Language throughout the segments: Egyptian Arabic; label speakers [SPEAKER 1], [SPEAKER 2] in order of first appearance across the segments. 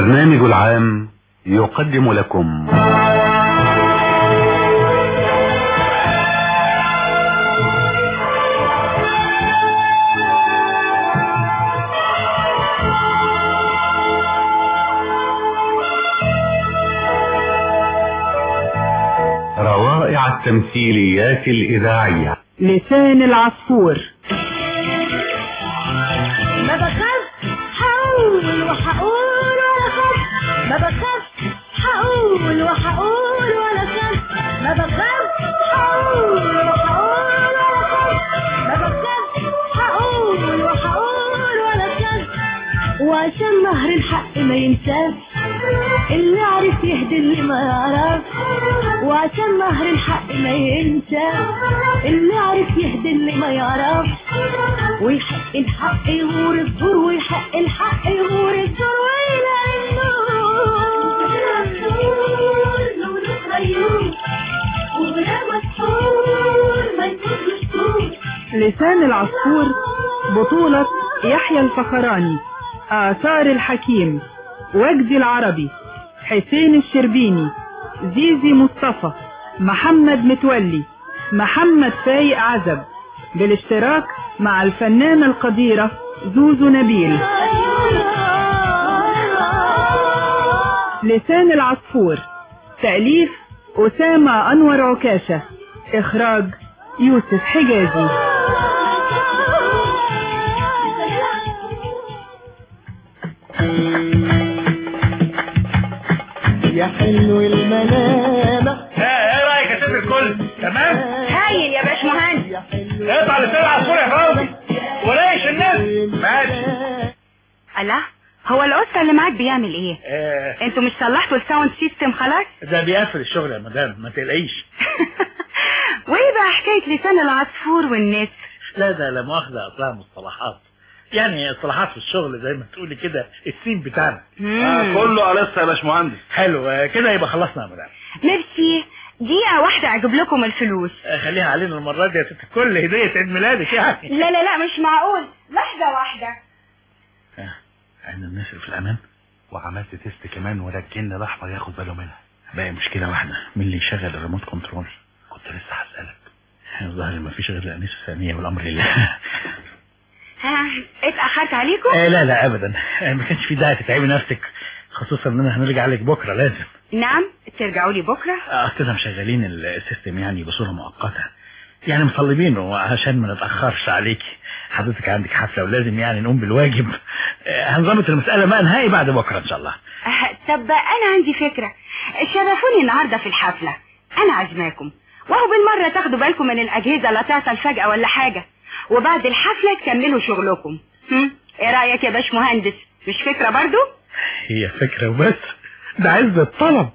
[SPEAKER 1] البرنامج العام يقدم لكم روائع التمثيليات الإذاعية
[SPEAKER 2] لسان العصفور
[SPEAKER 3] ما بخاف هقول وهقول ولا خاف ما بخاف هقول وهقول ولا خاف ما بخاف هقول وهقول ولا خاف ما بخاف هقول وهقول ولا خاف وعشان نهر الحق ما ينساش اللي عارف يهدي اللي ما يعرف وعشان نهر الحق ما ينسى اللي عارف يهدي اللي ما يعرف ويحق الحق يغور الدور ويحق الحق يغور الدور ويلاقي النور نور الغيور ولا مسحور ما يكونش طول
[SPEAKER 2] لسان العصفور بطولة يحيى الفخراني آثار الحكيم وجدي العربي حسين الشربيني زيزي مصطفى محمد متولي محمد فايق عزب بالاشتراك مع الفنانة القديرة زوزو نبيل لسان العصفور تأليف أسامة أنور عكاشة إخراج يوسف حجازي
[SPEAKER 4] يا حلو الملامح
[SPEAKER 5] ايه رايك يا سيد الكل تمام
[SPEAKER 3] هايل يا باشمهندس
[SPEAKER 4] يا حلو
[SPEAKER 5] اقطع لسان العصفور يا فوزي وليش الناس ماشي
[SPEAKER 6] الله هو القطة اللي معاك بيعمل ايه
[SPEAKER 5] آه
[SPEAKER 6] انتوا مش صلحتوا الساوند سيستم خلاص
[SPEAKER 5] ده بيقفل الشغل يا مدام ما تقلقيش
[SPEAKER 6] وايه بقى حكاية لسان العصفور والنسر
[SPEAKER 5] لا ده لا مؤاخذه اصلها مصطلحات يعني اصطلاحات في الشغل زي ما تقولي كده السين بتاعنا
[SPEAKER 6] مم.
[SPEAKER 1] كله على لسه يا باشمهندس
[SPEAKER 5] حلو آه، كده يبقى خلصنا يا مدام
[SPEAKER 6] ميرسي دقيقة واحدة اجيب لكم الفلوس
[SPEAKER 5] آه، خليها علينا المره دي يا ست الكل هديه عيد ميلادك يعني
[SPEAKER 6] لا لا لا مش معقول لحظة واحدة
[SPEAKER 5] آه، عين النسر في الامان
[SPEAKER 1] وعملت تيست كمان ولا الجن الاحمر ياخد باله منها
[SPEAKER 5] باقي مشكله واحده مين اللي يشغل الريموت كنترول
[SPEAKER 1] كنت لسه هسألك
[SPEAKER 5] الظاهر ما فيش غير الانيس الثانيه والامر لله
[SPEAKER 6] ها اتأخرت عليكم
[SPEAKER 5] آه لا لا ابدا آه، ما كانش في داعي تتعبي نفسك خصوصا اننا هنرجع لك بكره لازم
[SPEAKER 6] نعم ترجعوا لي بكرة
[SPEAKER 5] اه كده مشغلين السيستم يعني بصوره مؤقته يعني مطلبينه عشان ما نتاخرش عليكي حضرتك عندك حفله ولازم يعني نقوم بالواجب آه، هنظبط المساله بقى نهائي بعد بكره ان شاء الله
[SPEAKER 6] أه، طب انا عندي فكرة شرفوني النهاردة في الحفلة انا عازماكم وهو بالمرة تاخدوا بالكم من الاجهزة لا تعطل فجأة ولا حاجة وبعد الحفلة تكملوا شغلكم هم؟ ايه رأيك يا باش مهندس مش فكرة برضو
[SPEAKER 5] هي فكره وبس ده عز الطلب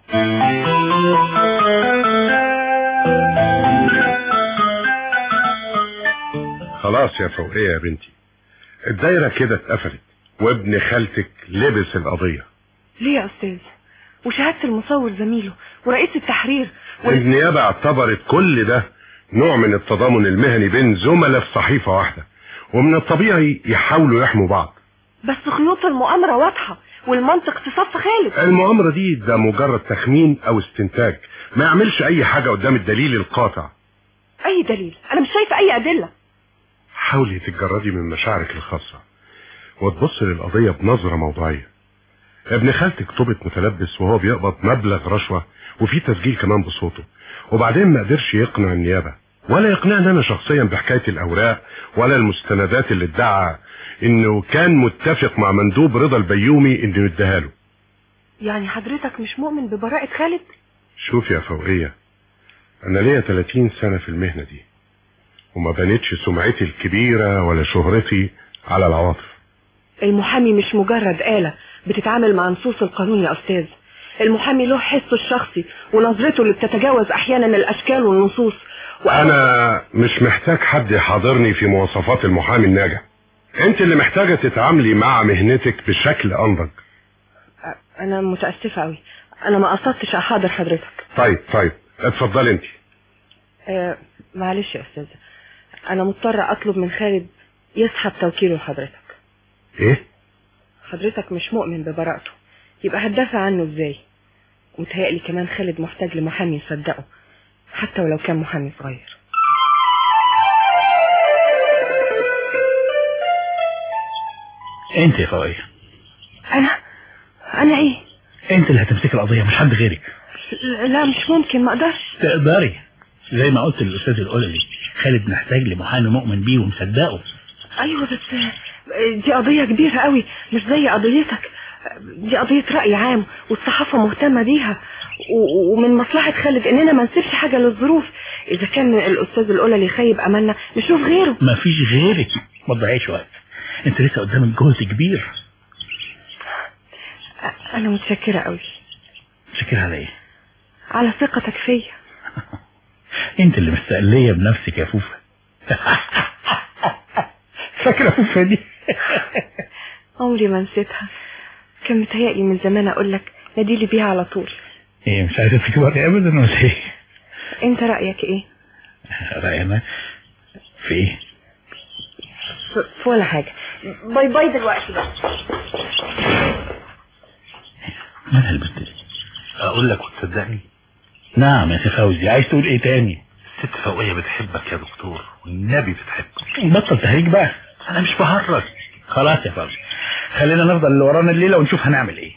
[SPEAKER 7] خلاص يا فوقية يا بنتي الدايرة كده اتقفلت وابن خالتك لبس القضية
[SPEAKER 8] ليه يا أستاذ وشهادة المصور زميله ورئيس التحرير و...
[SPEAKER 7] النيابة اعتبرت كل ده نوع من التضامن المهني بين زملاء في صحيفة واحدة ومن الطبيعي يحاولوا يحموا بعض
[SPEAKER 8] بس خيوط المؤامرة واضحة والمنطق في صف خالد
[SPEAKER 7] المؤامرة دي ده مجرد تخمين او استنتاج ما يعملش اي حاجة قدام الدليل القاطع
[SPEAKER 8] أي دليل أنا مش شايفة أي أدلة
[SPEAKER 7] حاولي تتجردي من مشاعرك الخاصة وتبص للقضية بنظرة موضوعية ابن خالتك طبت متلبس وهو بيقبض مبلغ رشوة وفي تسجيل كمان بصوته وبعدين ما قدرش يقنع النيابة ولا يقنعني انا شخصيا بحكاية الاوراق ولا المستندات اللي ادعى انه كان متفق مع مندوب رضا البيومي انه يديها له
[SPEAKER 8] يعني حضرتك مش مؤمن ببراءة خالد
[SPEAKER 7] شوف يا فوقية انا ليا 30 سنة في المهنة دي وما بنتش سمعتي الكبيرة ولا شهرتي على العواطف
[SPEAKER 8] المحامي مش مجرد آلة بتتعامل مع نصوص القانون يا أستاذ المحامي له حسه الشخصي ونظرته اللي بتتجاوز أحيانا الأشكال والنصوص
[SPEAKER 7] انا مش محتاج حد يحاضرني في مواصفات المحامي الناجح انت اللي محتاجة تتعاملي مع مهنتك بشكل انضج
[SPEAKER 8] أنا متأسفة أوي أنا ما قصدتش أحاضر حضرتك
[SPEAKER 7] طيب طيب اتفضلي انت
[SPEAKER 8] آه معلش يا أستاذ أنا مضطرة أطلب من خالد يسحب توكيله لحضرتك
[SPEAKER 7] ايه
[SPEAKER 8] حضرتك مش مؤمن ببراءته يبقى هتدافع عنه ازاي ومتهيألي كمان خالد محتاج لمحامي يصدقه حتى ولو كان محامي صغير
[SPEAKER 5] انت يا فوقية
[SPEAKER 8] انا انا ايه
[SPEAKER 5] انت اللي هتمسك القضية مش حد غيرك
[SPEAKER 8] لا مش ممكن ما اقدرش
[SPEAKER 5] تقدري زي ما قلت للاستاذ القللي خالد محتاج لمحامي مؤمن بيه ومصدقه
[SPEAKER 8] ايوه بس دي قضية كبيرة قوي مش زي قضيتك دي قضية رأي عام والصحافة مهتمة بيها و- ومن مصلحة خالد اننا ما نسيبش حاجة للظروف اذا كان الاستاذ القللي خايب املنا نشوف غيره
[SPEAKER 5] مفيش غيرك ما تضيعيش وقت انت لسه قدامك جهد كبير
[SPEAKER 8] انا متشكرة قوي
[SPEAKER 5] شكرا على ايه
[SPEAKER 8] على ثقتك فيا
[SPEAKER 5] انت اللي مستقلية بنفسك يا فوفا فاكرة فوفا دي
[SPEAKER 8] عمري ما نسيتها كان متهيألي من زمان اقول لك ناديلي بيها على طول
[SPEAKER 5] ايه مش عايزة تكبري ابدا ولا ايه
[SPEAKER 8] انت رأيك ايه
[SPEAKER 5] رأينا في ايه
[SPEAKER 8] في في ولا حاجة باي باي دلوقتي بقى
[SPEAKER 5] مالها البنت دي
[SPEAKER 1] اقول لك وتصدقني
[SPEAKER 5] نعم يا سي فوزي عايز تقول ايه تاني
[SPEAKER 1] الست فوقية بتحبك يا دكتور والنبي بتحبك
[SPEAKER 5] بطل تهريج بقى
[SPEAKER 1] انا مش بهرج
[SPEAKER 5] خلاص يا فوزي خلينا نفضل اللي ورانا الليلة ونشوف هنعمل ايه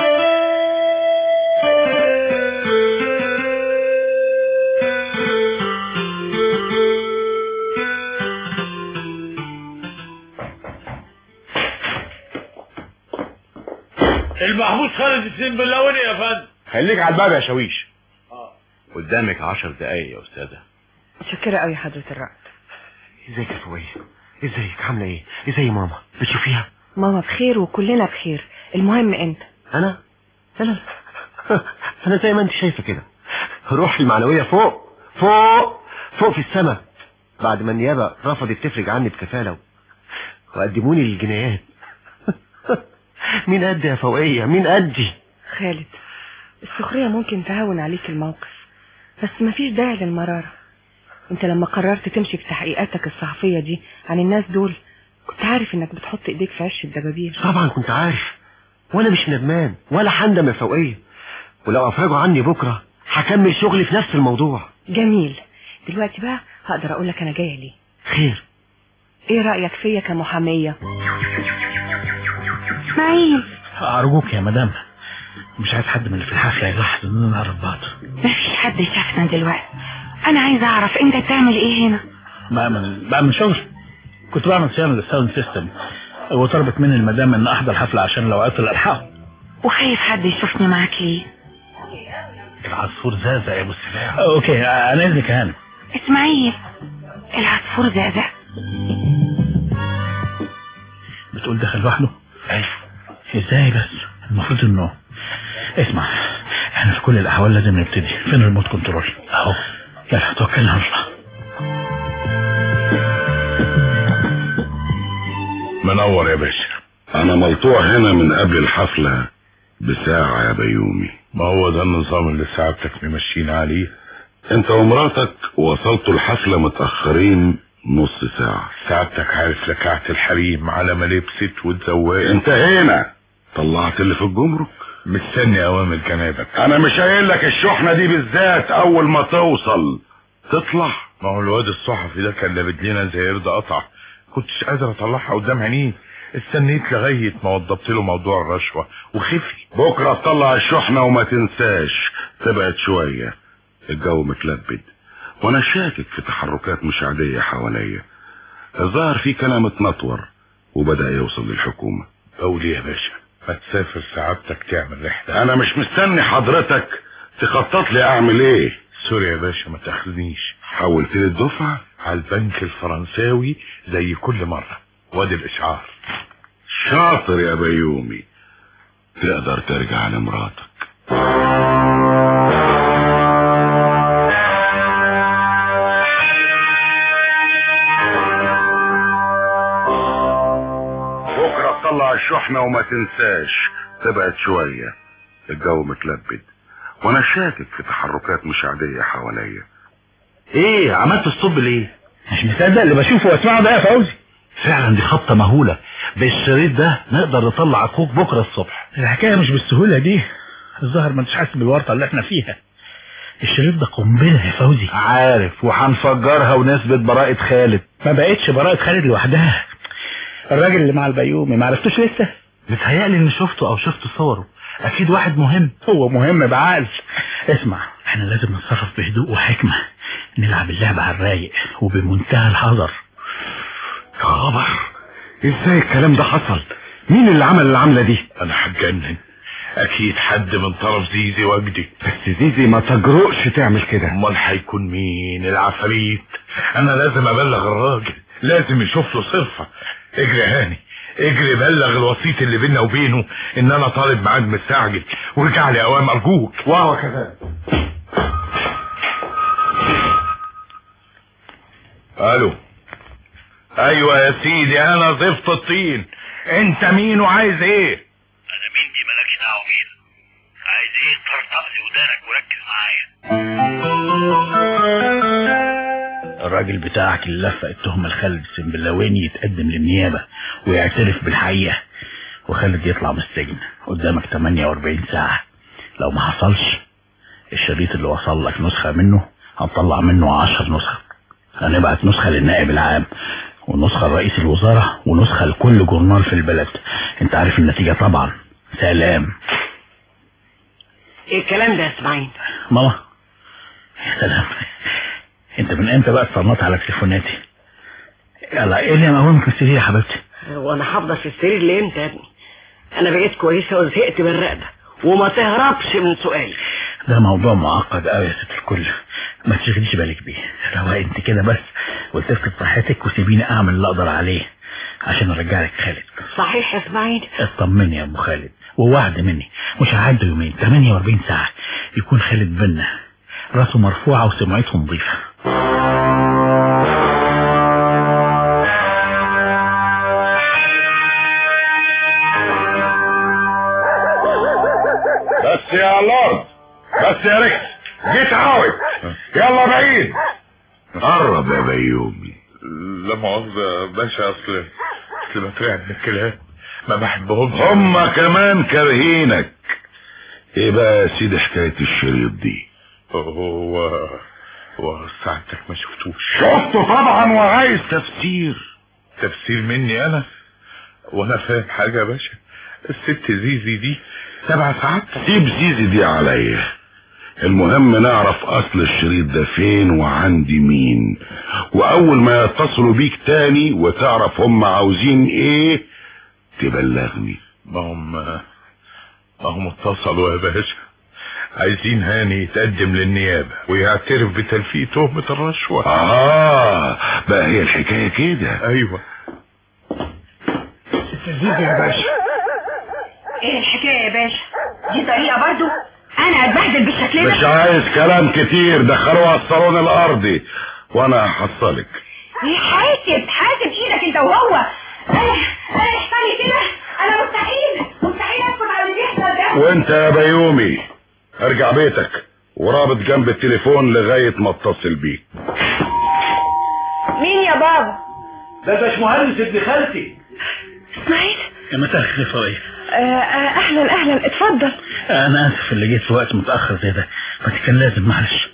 [SPEAKER 9] المحمود خالد السين باللوني يا فندم
[SPEAKER 10] خليك على الباب يا شويش
[SPEAKER 9] قدامك عشر دقايق يا استاذة
[SPEAKER 8] متشكرة قوي حضرة الرائد
[SPEAKER 10] ازيك يا فوية ازيك عامله ايه ازاي ماما بتشوفيها
[SPEAKER 8] ماما بخير وكلنا بخير المهم انت
[SPEAKER 10] انا انا انا زي ما انت شايفه كده روحي المعنويه فوق فوق فوق في السماء بعد ما النيابه رفضت تفرج عني بكفاله وقدموني للجنايات مين قد يا فوقيه مين قدي
[SPEAKER 8] خالد السخرية ممكن تهون عليك الموقف بس مفيش داعي للمرارة انت لما قررت تمشي في تحقيقاتك الصحفية دي عن الناس دول كنت عارف انك بتحط ايديك في عش الدبابير
[SPEAKER 10] طبعا كنت عارف وانا مش ندمان ولا حندم يا فوقيه ولو افرجوا عني بكره هكمل شغلي في نفس الموضوع
[SPEAKER 8] جميل دلوقتي بقى هقدر اقول لك انا جاية ليه
[SPEAKER 10] خير
[SPEAKER 8] ايه رأيك فيا كمحامية
[SPEAKER 6] اسماعيل
[SPEAKER 5] ارجوك يا مدام مش عايز حد من اللي في الحفلة يلاحظ اننا نعرف بعض
[SPEAKER 6] مفيش حد شافنا دلوقتي انا عايزه اعرف انت بتعمل ايه هنا
[SPEAKER 5] بعمل بعمل شغل كنت بعمل صيانة للساوند سيستم وطلبت مني المدام ان احضر حفلة عشان لو عطل الحقه
[SPEAKER 6] وخايف حد يشوفني معاك ليه
[SPEAKER 1] العصفور زازة يا ابو السلاح
[SPEAKER 5] اوكي انا اذنك يا هانم
[SPEAKER 6] اسماعيل العصفور زازة
[SPEAKER 5] بتقول دخل لوحده
[SPEAKER 1] ايوه
[SPEAKER 5] ازاي بس المفروض انه اسمع احنا في كل الاحوال لازم نبتدي فين الريموت كنترول اهو يلا توكلنا على الله
[SPEAKER 7] منور يا باشا
[SPEAKER 11] انا ملطوع هنا من قبل الحفلة بساعة يا بيومي
[SPEAKER 7] ما هو ده النظام اللي سعادتك ممشينا عليه
[SPEAKER 11] انت ومراتك وصلتوا الحفلة متأخرين نص ساعة
[SPEAKER 7] سعادتك عارف لكعة الحريم على ما لبست واتزوقت
[SPEAKER 11] انت هنا طلعت اللي في الجمرك
[SPEAKER 7] مستني اوامر جنابك
[SPEAKER 11] انا مش قايل لك الشحنة دي بالذات اول ما توصل تطلع
[SPEAKER 7] ما هو الواد الصحفي ده كان لابد لنا زي قرد قطع كنتش قادر اطلعها قدام عينيه استنيت لغاية ما وضبت له موضوع الرشوة وخفي
[SPEAKER 11] بكرة تطلع الشحنة وما تنساش تبعد شوية الجو متلبد وانا شاكك في تحركات مش عادية حواليا الظاهر في كلام اتنطور وبدأ يوصل للحكومة
[SPEAKER 7] قولي يا باشا ما تسافر سعادتك تعمل رحلة
[SPEAKER 11] انا مش مستني حضرتك تخطط لي اعمل ايه
[SPEAKER 7] سوري يا باشا ما تاخذنيش
[SPEAKER 11] حولت لي الدفعة
[SPEAKER 7] على البنك الفرنساوي زي كل مرة وادي الاشعار
[SPEAKER 11] شاطر يا بيومي تقدر ترجع لمراتك بكرة تطلع الشحنة وما تنساش تبعد شوية الجو متلبد وانا شاكك في تحركات مش عادية حواليا
[SPEAKER 1] ايه عملت الصب ليه
[SPEAKER 5] مش مصدق اللي بشوفه واسمعه ده يا فوزي
[SPEAKER 1] فعلا دي خبطة مهولة بالشريط ده نقدر نطلع اخوك بكرة الصبح
[SPEAKER 5] الحكاية مش بالسهولة دي الظاهر ما انتش حاسس بالورطة اللي احنا فيها الشريط ده قنبلة يا فوزي
[SPEAKER 1] عارف وهنفجرها ونثبت براءة خالد
[SPEAKER 5] ما بقتش براءة خالد لوحدها الراجل اللي مع البيومي ما عرفتوش لسه
[SPEAKER 1] متهيألي اني شفته او شفت صوره اكيد واحد مهم
[SPEAKER 5] هو مهم بعقل اسمع احنا لازم نتصرف بهدوء وحكمة نلعب اللعبة على الرايق وبمنتهى الحذر
[SPEAKER 10] يا خبر ازاي الكلام ده حصل مين اللي عمل العملة دي
[SPEAKER 11] انا هتجنن اكيد حد من طرف زيزي وجدي
[SPEAKER 10] بس زيزي ما تجرؤش تعمل كده
[SPEAKER 11] امال هيكون مين العفاريت انا لازم ابلغ الراجل لازم يشوف له صرفة اجري يا هاني اجري بلغ الوسيط اللي بيننا وبينه ان انا طالب ميعاد مستعجل وارجع لي اوام ارجوك
[SPEAKER 10] وهو كذلك
[SPEAKER 11] الو ايوه يا سيدي انا ضفت الطين انت مين وعايز ايه
[SPEAKER 12] انا مين دي مالكش دعوه بيها عايز ايه طرطق لي ودانك وركز معايا
[SPEAKER 5] الراجل بتاعك اللي لفق التهمة لخالد السنبلاويني يتقدم للنيابة ويعترف بالحقيقة وخالد يطلع من السجن قدامك 48 ساعة لو ما حصلش الشريط اللي وصل لك نسخة منه هنطلع منه 10 نسخ هنبعت نسخة للنائب العام ونسخة لرئيس الوزارة ونسخة لكل جورنال في البلد انت عارف النتيجة طبعا سلام
[SPEAKER 8] ايه الكلام ده يا اسماعيل
[SPEAKER 5] ماما يا سلام انت من امتى بقى اتصنت على تليفوناتي يلا ايه اللي مقومك من السرير يا حبيبتي
[SPEAKER 8] وانا هفضل في السرير ليه امتى يا ابني انا بقيت كويسه وزهقت من الرقبه وما تهربش من سؤالي
[SPEAKER 5] ده موضوع معقد قوي يا ست الكل ما تشغليش بالك بيه لو انت كده بس والتفت صحتك وسيبيني اعمل اللي اقدر عليه عشان ارجع لك خالد
[SPEAKER 8] صحيح يا اسماعيل
[SPEAKER 5] اطمني يا ابو خالد ووعد مني مش هعدوا يومين 48 ساعة يكون خالد بينا راسه مرفوعة وسمعته نظيفة
[SPEAKER 11] بس يا لورد بس يا ريكس جيت عاوز يلا بعيد
[SPEAKER 7] قرب يا بيومي
[SPEAKER 11] لا مؤاخذة يا باشا اصل اصل بترعب من الكلاب ما بحبهمش
[SPEAKER 7] هما كمان كارهينك ايه بقى يا سيدي حكاية الشريط دي
[SPEAKER 11] هو هو ساعتك ما شفتوش
[SPEAKER 7] شفته طبعا وعايز تفسير
[SPEAKER 11] تفسير مني انا وانا فاهم حاجة يا باشا الست زيزي دي سبع ساعات
[SPEAKER 7] سيب زيزي دي عليا المهم نعرف اصل الشريط ده فين وعندي مين واول ما يتصلوا بيك تاني وتعرف هم عاوزين ايه تبلغني
[SPEAKER 11] ما هم ما هم اتصلوا يا باشا عايزين هاني يتقدم للنيابة ويعترف بتلفيق تهمة الرشوة
[SPEAKER 7] اه بقى هي الحكاية كده
[SPEAKER 11] ايوه
[SPEAKER 8] زيزي يا باشا
[SPEAKER 6] ايه الحكاية يا باشا دي طريقة برضو انا اتبهدل بالشكل
[SPEAKER 7] مش
[SPEAKER 6] ده
[SPEAKER 7] عايز كلام كتير دخلوها على الصالون الارضي وانا هحصلك
[SPEAKER 6] إيه، حاسب حاسب ايدك انت وهو انا انا يحصل كده انا مستحيل مستحيل اسكت على اللي بيحصل ده
[SPEAKER 7] وانت يا بيومي ارجع بيتك ورابط جنب التليفون لغاية ما اتصل بيك
[SPEAKER 3] مين يا بابا
[SPEAKER 1] ده باشمهندس ابن خالتي
[SPEAKER 8] اسماعيل
[SPEAKER 5] يا مساء الخير فوقي
[SPEAKER 8] آه آه اهلا اهلا اتفضل
[SPEAKER 5] انا اسف اللي جيت في وقت متاخر زي ده بس كان لازم معلش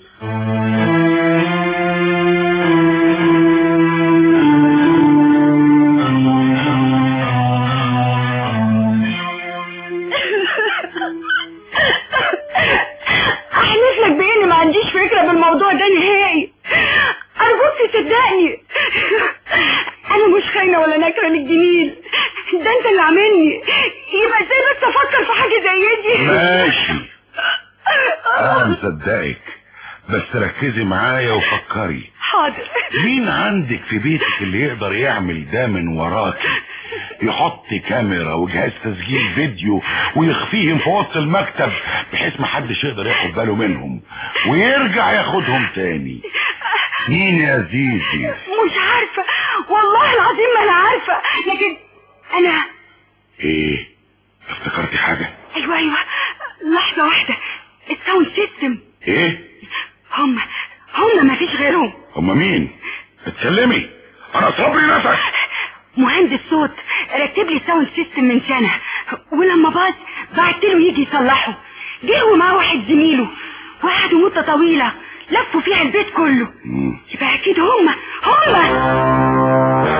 [SPEAKER 6] احلف لك باني ما عنديش فكرة بالموضوع ده نهائي ارجوك تصدقني انا مش خاينة ولا ناكرة للجميل ده انت اللي عاملني يبقى ازاي بس افكر في حاجة زي دي
[SPEAKER 7] ماشي انا مصدقك بس ركزي معايا وفكري
[SPEAKER 6] حاضر
[SPEAKER 7] مين عندك في بيتك اللي يقدر يعمل ده من وراكي يحط كاميرا وجهاز تسجيل فيديو ويخفيهم في وسط المكتب بحيث ما حدش يقدر ياخد باله منهم ويرجع ياخدهم تاني مين يا زيزي
[SPEAKER 6] مش عارفة والله العظيم ما انا عارفة لكن انا
[SPEAKER 7] ايه افتكرتي حاجة
[SPEAKER 6] ايوه ايوه لحظة واحدة الساوند سيستم
[SPEAKER 7] ايه
[SPEAKER 6] هم هم ما فيش غيرهم
[SPEAKER 7] هما مين اتكلمي انا صبري نفسك
[SPEAKER 6] مهندس صوت ركب لي ساوند سيستم من سنة ولما باظ بعت له يجي يصلحه جه ومعاه واحد زميله وقعدوا مدة طويلة لفوا فيها البيت كله يبقى اكيد هما هما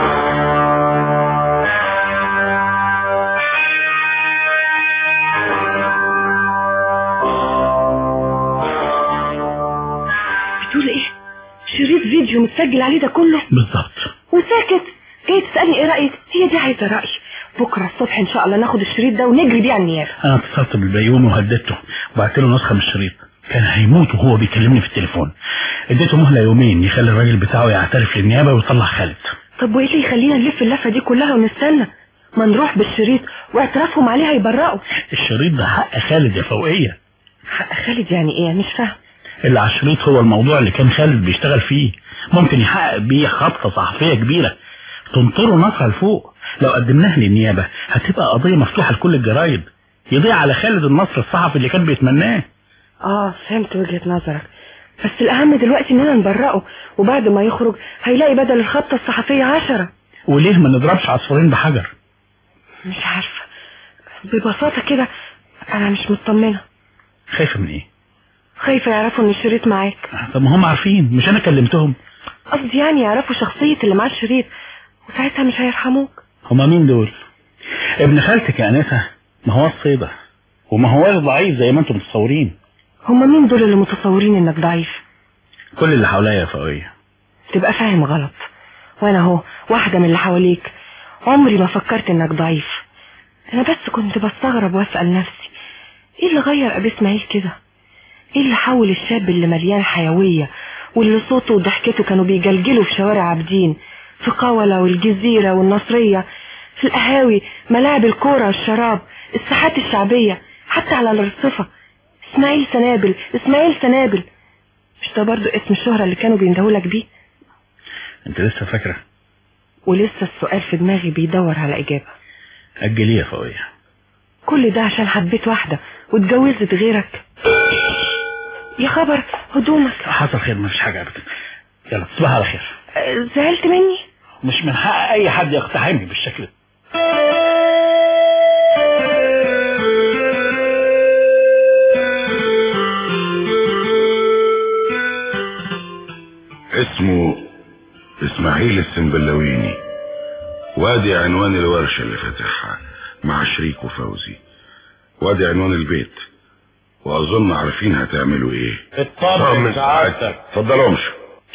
[SPEAKER 8] بتقول ايه شريط فيديو متسجل عليه ده كله
[SPEAKER 5] بالظبط
[SPEAKER 8] وساكت جاي تسألني ايه رأيك هي دي عايزة رأي بكرة الصبح ان شاء الله ناخد الشريط ده ونجري بيه على النيابة
[SPEAKER 5] انا اتصلت بالبيومي وهددته وبعت له نسخه من الشريط كان هيموت وهو بيكلمني في التليفون اديته مهله يومين يخلي الراجل بتاعه يعترف للنيابه ويطلع خالد
[SPEAKER 8] طب وايه اللي يخلينا نلف اللفة دي كلها ونستنى ما نروح بالشريط واعترافهم عليه هيبرئوا
[SPEAKER 5] الشريط ده حق خالد يا فوقيه
[SPEAKER 8] حق خالد يعني ايه مش فاهم
[SPEAKER 5] اللي على الشريط هو الموضوع اللي كان خالد بيشتغل فيه ممكن يحقق بيه خبطه صحفيه كبيره تنطره نصها لفوق لو قدمناها للنيابه هتبقى قضيه مفتوحه لكل الجرايد يضيع على خالد النصر الصحفي اللي كان بيتمناه
[SPEAKER 8] اه فهمت وجهة نظرك بس الأهم دلوقتي إننا نبرئه وبعد ما يخرج هيلاقي بدل الخطة الصحفية عشرة
[SPEAKER 5] وليه ما نضربش عصفورين بحجر
[SPEAKER 8] مش عارفة ببساطة كده أنا مش مطمنة
[SPEAKER 5] خايفه من ايه
[SPEAKER 8] خايفة يعرفوا إن الشريط معاك
[SPEAKER 5] طب ما هم عارفين مش انا كلمتهم
[SPEAKER 8] قصدي يعني يعرفوا شخصية اللي معاه الشريط وساعتها مش هيرحموك
[SPEAKER 5] هما مين دول ابن خالتك يا انسه ما هو الصيدة وما هواش ضعيف زي ما انتم متصورين
[SPEAKER 8] هما مين دول اللي متصورين إنك ضعيف
[SPEAKER 5] كل اللي حواليا يا فوقيه
[SPEAKER 8] تبقى فاهم غلط وأنا أهو واحدة من اللي حواليك عمري ما فكرت إنك ضعيف أنا بس كنت بستغرب وأسأل نفسي إيه اللي غير أبي إسماعيل كده إيه اللي حول الشاب اللي مليان حيوية واللي صوته وضحكته كانوا بيجلجلوا في شوارع عابدين في قولة والجزيرة والنصرية في القهاوي ملاعب الكورة والشراب الساحات الشعبية حتى على الرصفة اسماعيل سنابل اسماعيل سنابل مش ده برضو اسم الشهرة اللي كانوا بيندهولك بيه
[SPEAKER 5] انت لسه فاكرة
[SPEAKER 8] ولسه السؤال في دماغي بيدور على إجابة
[SPEAKER 5] اجليه يا فوقيه
[SPEAKER 8] كل ده عشان حبيت واحدة واتجوزت غيرك يا خبر هدومك
[SPEAKER 5] حصل خير مفيش حاجة ابدا يلا تصبح على خير
[SPEAKER 8] أه، زعلت مني
[SPEAKER 5] مش من حق اي حد يقتحمني بالشكل ده
[SPEAKER 11] اسمه اسماعيل السنبلاويني وادي عنوان الورشة اللي فاتحها مع شريكه فوزي وادي عنوان البيت واظن عارفين هتعملوا ايه
[SPEAKER 9] اطمن سعادتك
[SPEAKER 11] اتفضلوا امشوا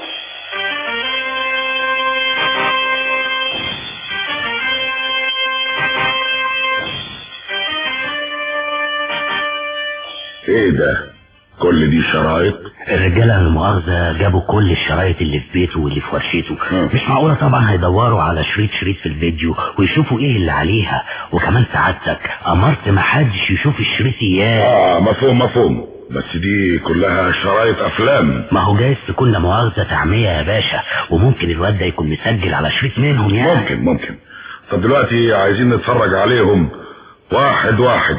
[SPEAKER 11] ايه ده كل دي شرايط
[SPEAKER 13] الرجالة المؤاخذة جابوا كل الشرايط اللي في بيته واللي في ورشته مش معقولة طبعا هيدوروا على شريط شريط في الفيديو ويشوفوا ايه اللي عليها وكمان سعادتك امرت ما حدش يشوف الشريط اياه
[SPEAKER 11] اه مفهوم مفهوم بس دي كلها شرايط افلام
[SPEAKER 13] ما هو جايز تكون لا مؤاخذة تعمية يا باشا وممكن الواد ده يكون مسجل على شريط منهم يعني
[SPEAKER 11] ممكن ممكن طب دلوقتي عايزين نتفرج عليهم واحد واحد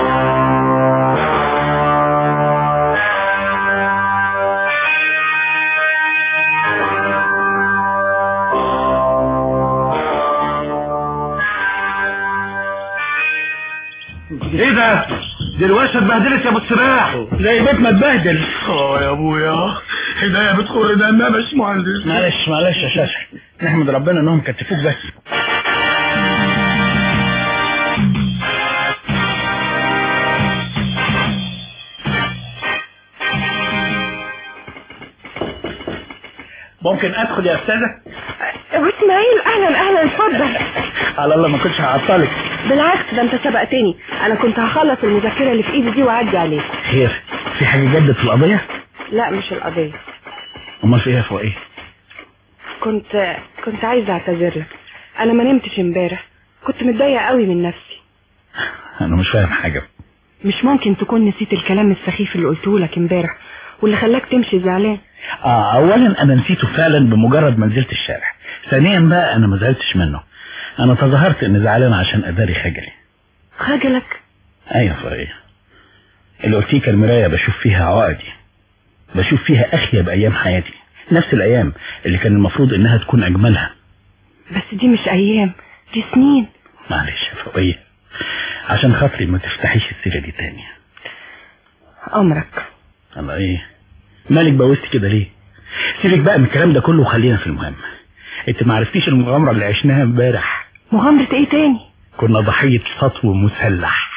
[SPEAKER 1] ايه ده دي الورشه اتبهدلت يا ابو السباح
[SPEAKER 5] زي بيت ما اتبهدل
[SPEAKER 1] اه يا ابويا هدايا بتخر دمها يا باشمهندس
[SPEAKER 5] معلش معلش يا شاشة نحمد ربنا انهم كتفوك بس ممكن ادخل يا استاذة
[SPEAKER 8] ابو اسماعيل اهلا اهلا اتفضل
[SPEAKER 5] على الله ما كنتش هعطلك
[SPEAKER 8] بالعكس ده انت سبقتني انا كنت هخلص المذكرة اللي في ايدي دي واعدي عليك
[SPEAKER 5] خير في حاجة جدت في القضية
[SPEAKER 8] لا مش القضية
[SPEAKER 5] امال في ايه يا فوقيه
[SPEAKER 8] كنت كنت عايزة اعتذر لك انا ما نمتش امبارح كنت متضايقة قوي من نفسي
[SPEAKER 5] انا مش فاهم حاجة
[SPEAKER 8] مش ممكن تكون نسيت الكلام السخيف اللي قلته لك امبارح واللي خلاك تمشي زعلان
[SPEAKER 5] اه اولا انا نسيته فعلا بمجرد ما نزلت الشارع ثانيا بقى انا ما زعلتش منه انا تظاهرت اني زعلان عشان اداري خجلي
[SPEAKER 8] خجلك
[SPEAKER 5] ايوه فوقيه الاورتيكا المراية بشوف فيها عقدي بشوف فيها اخيب ايام حياتي نفس الايام اللي كان المفروض انها تكون اجملها
[SPEAKER 8] بس دي مش ايام دي سنين
[SPEAKER 5] معلش يا فوقية عشان خاطري ما تفتحيش السيرة دي تاني
[SPEAKER 8] امرك
[SPEAKER 5] الله ايه مالك بوست كده ليه سيبك بقى من الكلام ده كله وخلينا في المهم انت ما عرفتيش المغامرة اللي عشناها امبارح
[SPEAKER 8] مغامرة ايه تاني
[SPEAKER 5] كنا ضحية سطو مسلح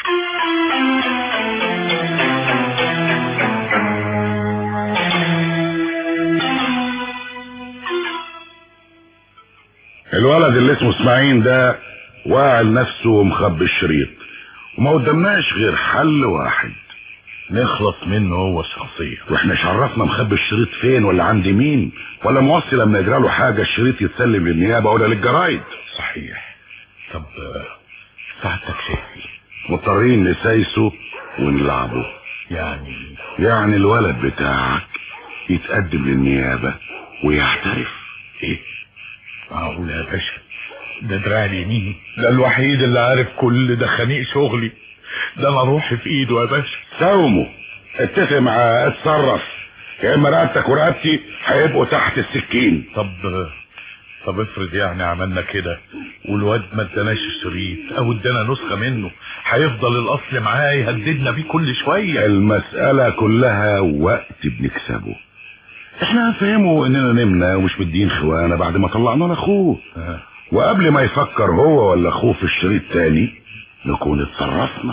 [SPEAKER 11] الولد اللي اسمه اسماعيل ده واعل نفسه ومخبي الشريط وما قدامناش غير حل واحد
[SPEAKER 9] نخلص منه هو شخصيا
[SPEAKER 11] واحنا شرفنا مخبي الشريط فين ولا عند مين ولا موصي لما يجرى له حاجه الشريط يتسلم للنيابه ولا للجرايد
[SPEAKER 9] صحيح طب آه، ساعتك شايف ايه
[SPEAKER 11] مضطرين نسايسه ونلعبه
[SPEAKER 9] يعني
[SPEAKER 11] يعني الولد بتاعك يتقدم للنيابه ويعترف
[SPEAKER 9] ايه معقول يا باشا ده دراع اليمين ده الوحيد اللي عارف كل ده خنيق شغلي ده انا روحي في ايده يا باشا
[SPEAKER 11] ساومه اتفق معاه اتصرف يا اما رقبتك ورقبتي هيبقوا تحت السكين
[SPEAKER 9] طب طب افرض يعني عملنا كده والواد ما اداناش الشريط او ادانا نسخه منه هيفضل الاصل معاه يهددنا بيه كل شويه
[SPEAKER 11] المسألة كلها وقت بنكسبه احنا هنفهمه اننا نمنا ومش مدين خوانة بعد ما طلعنا لاخوه وقبل ما يفكر هو ولا اخوه في الشريط تاني نكون اتصرفنا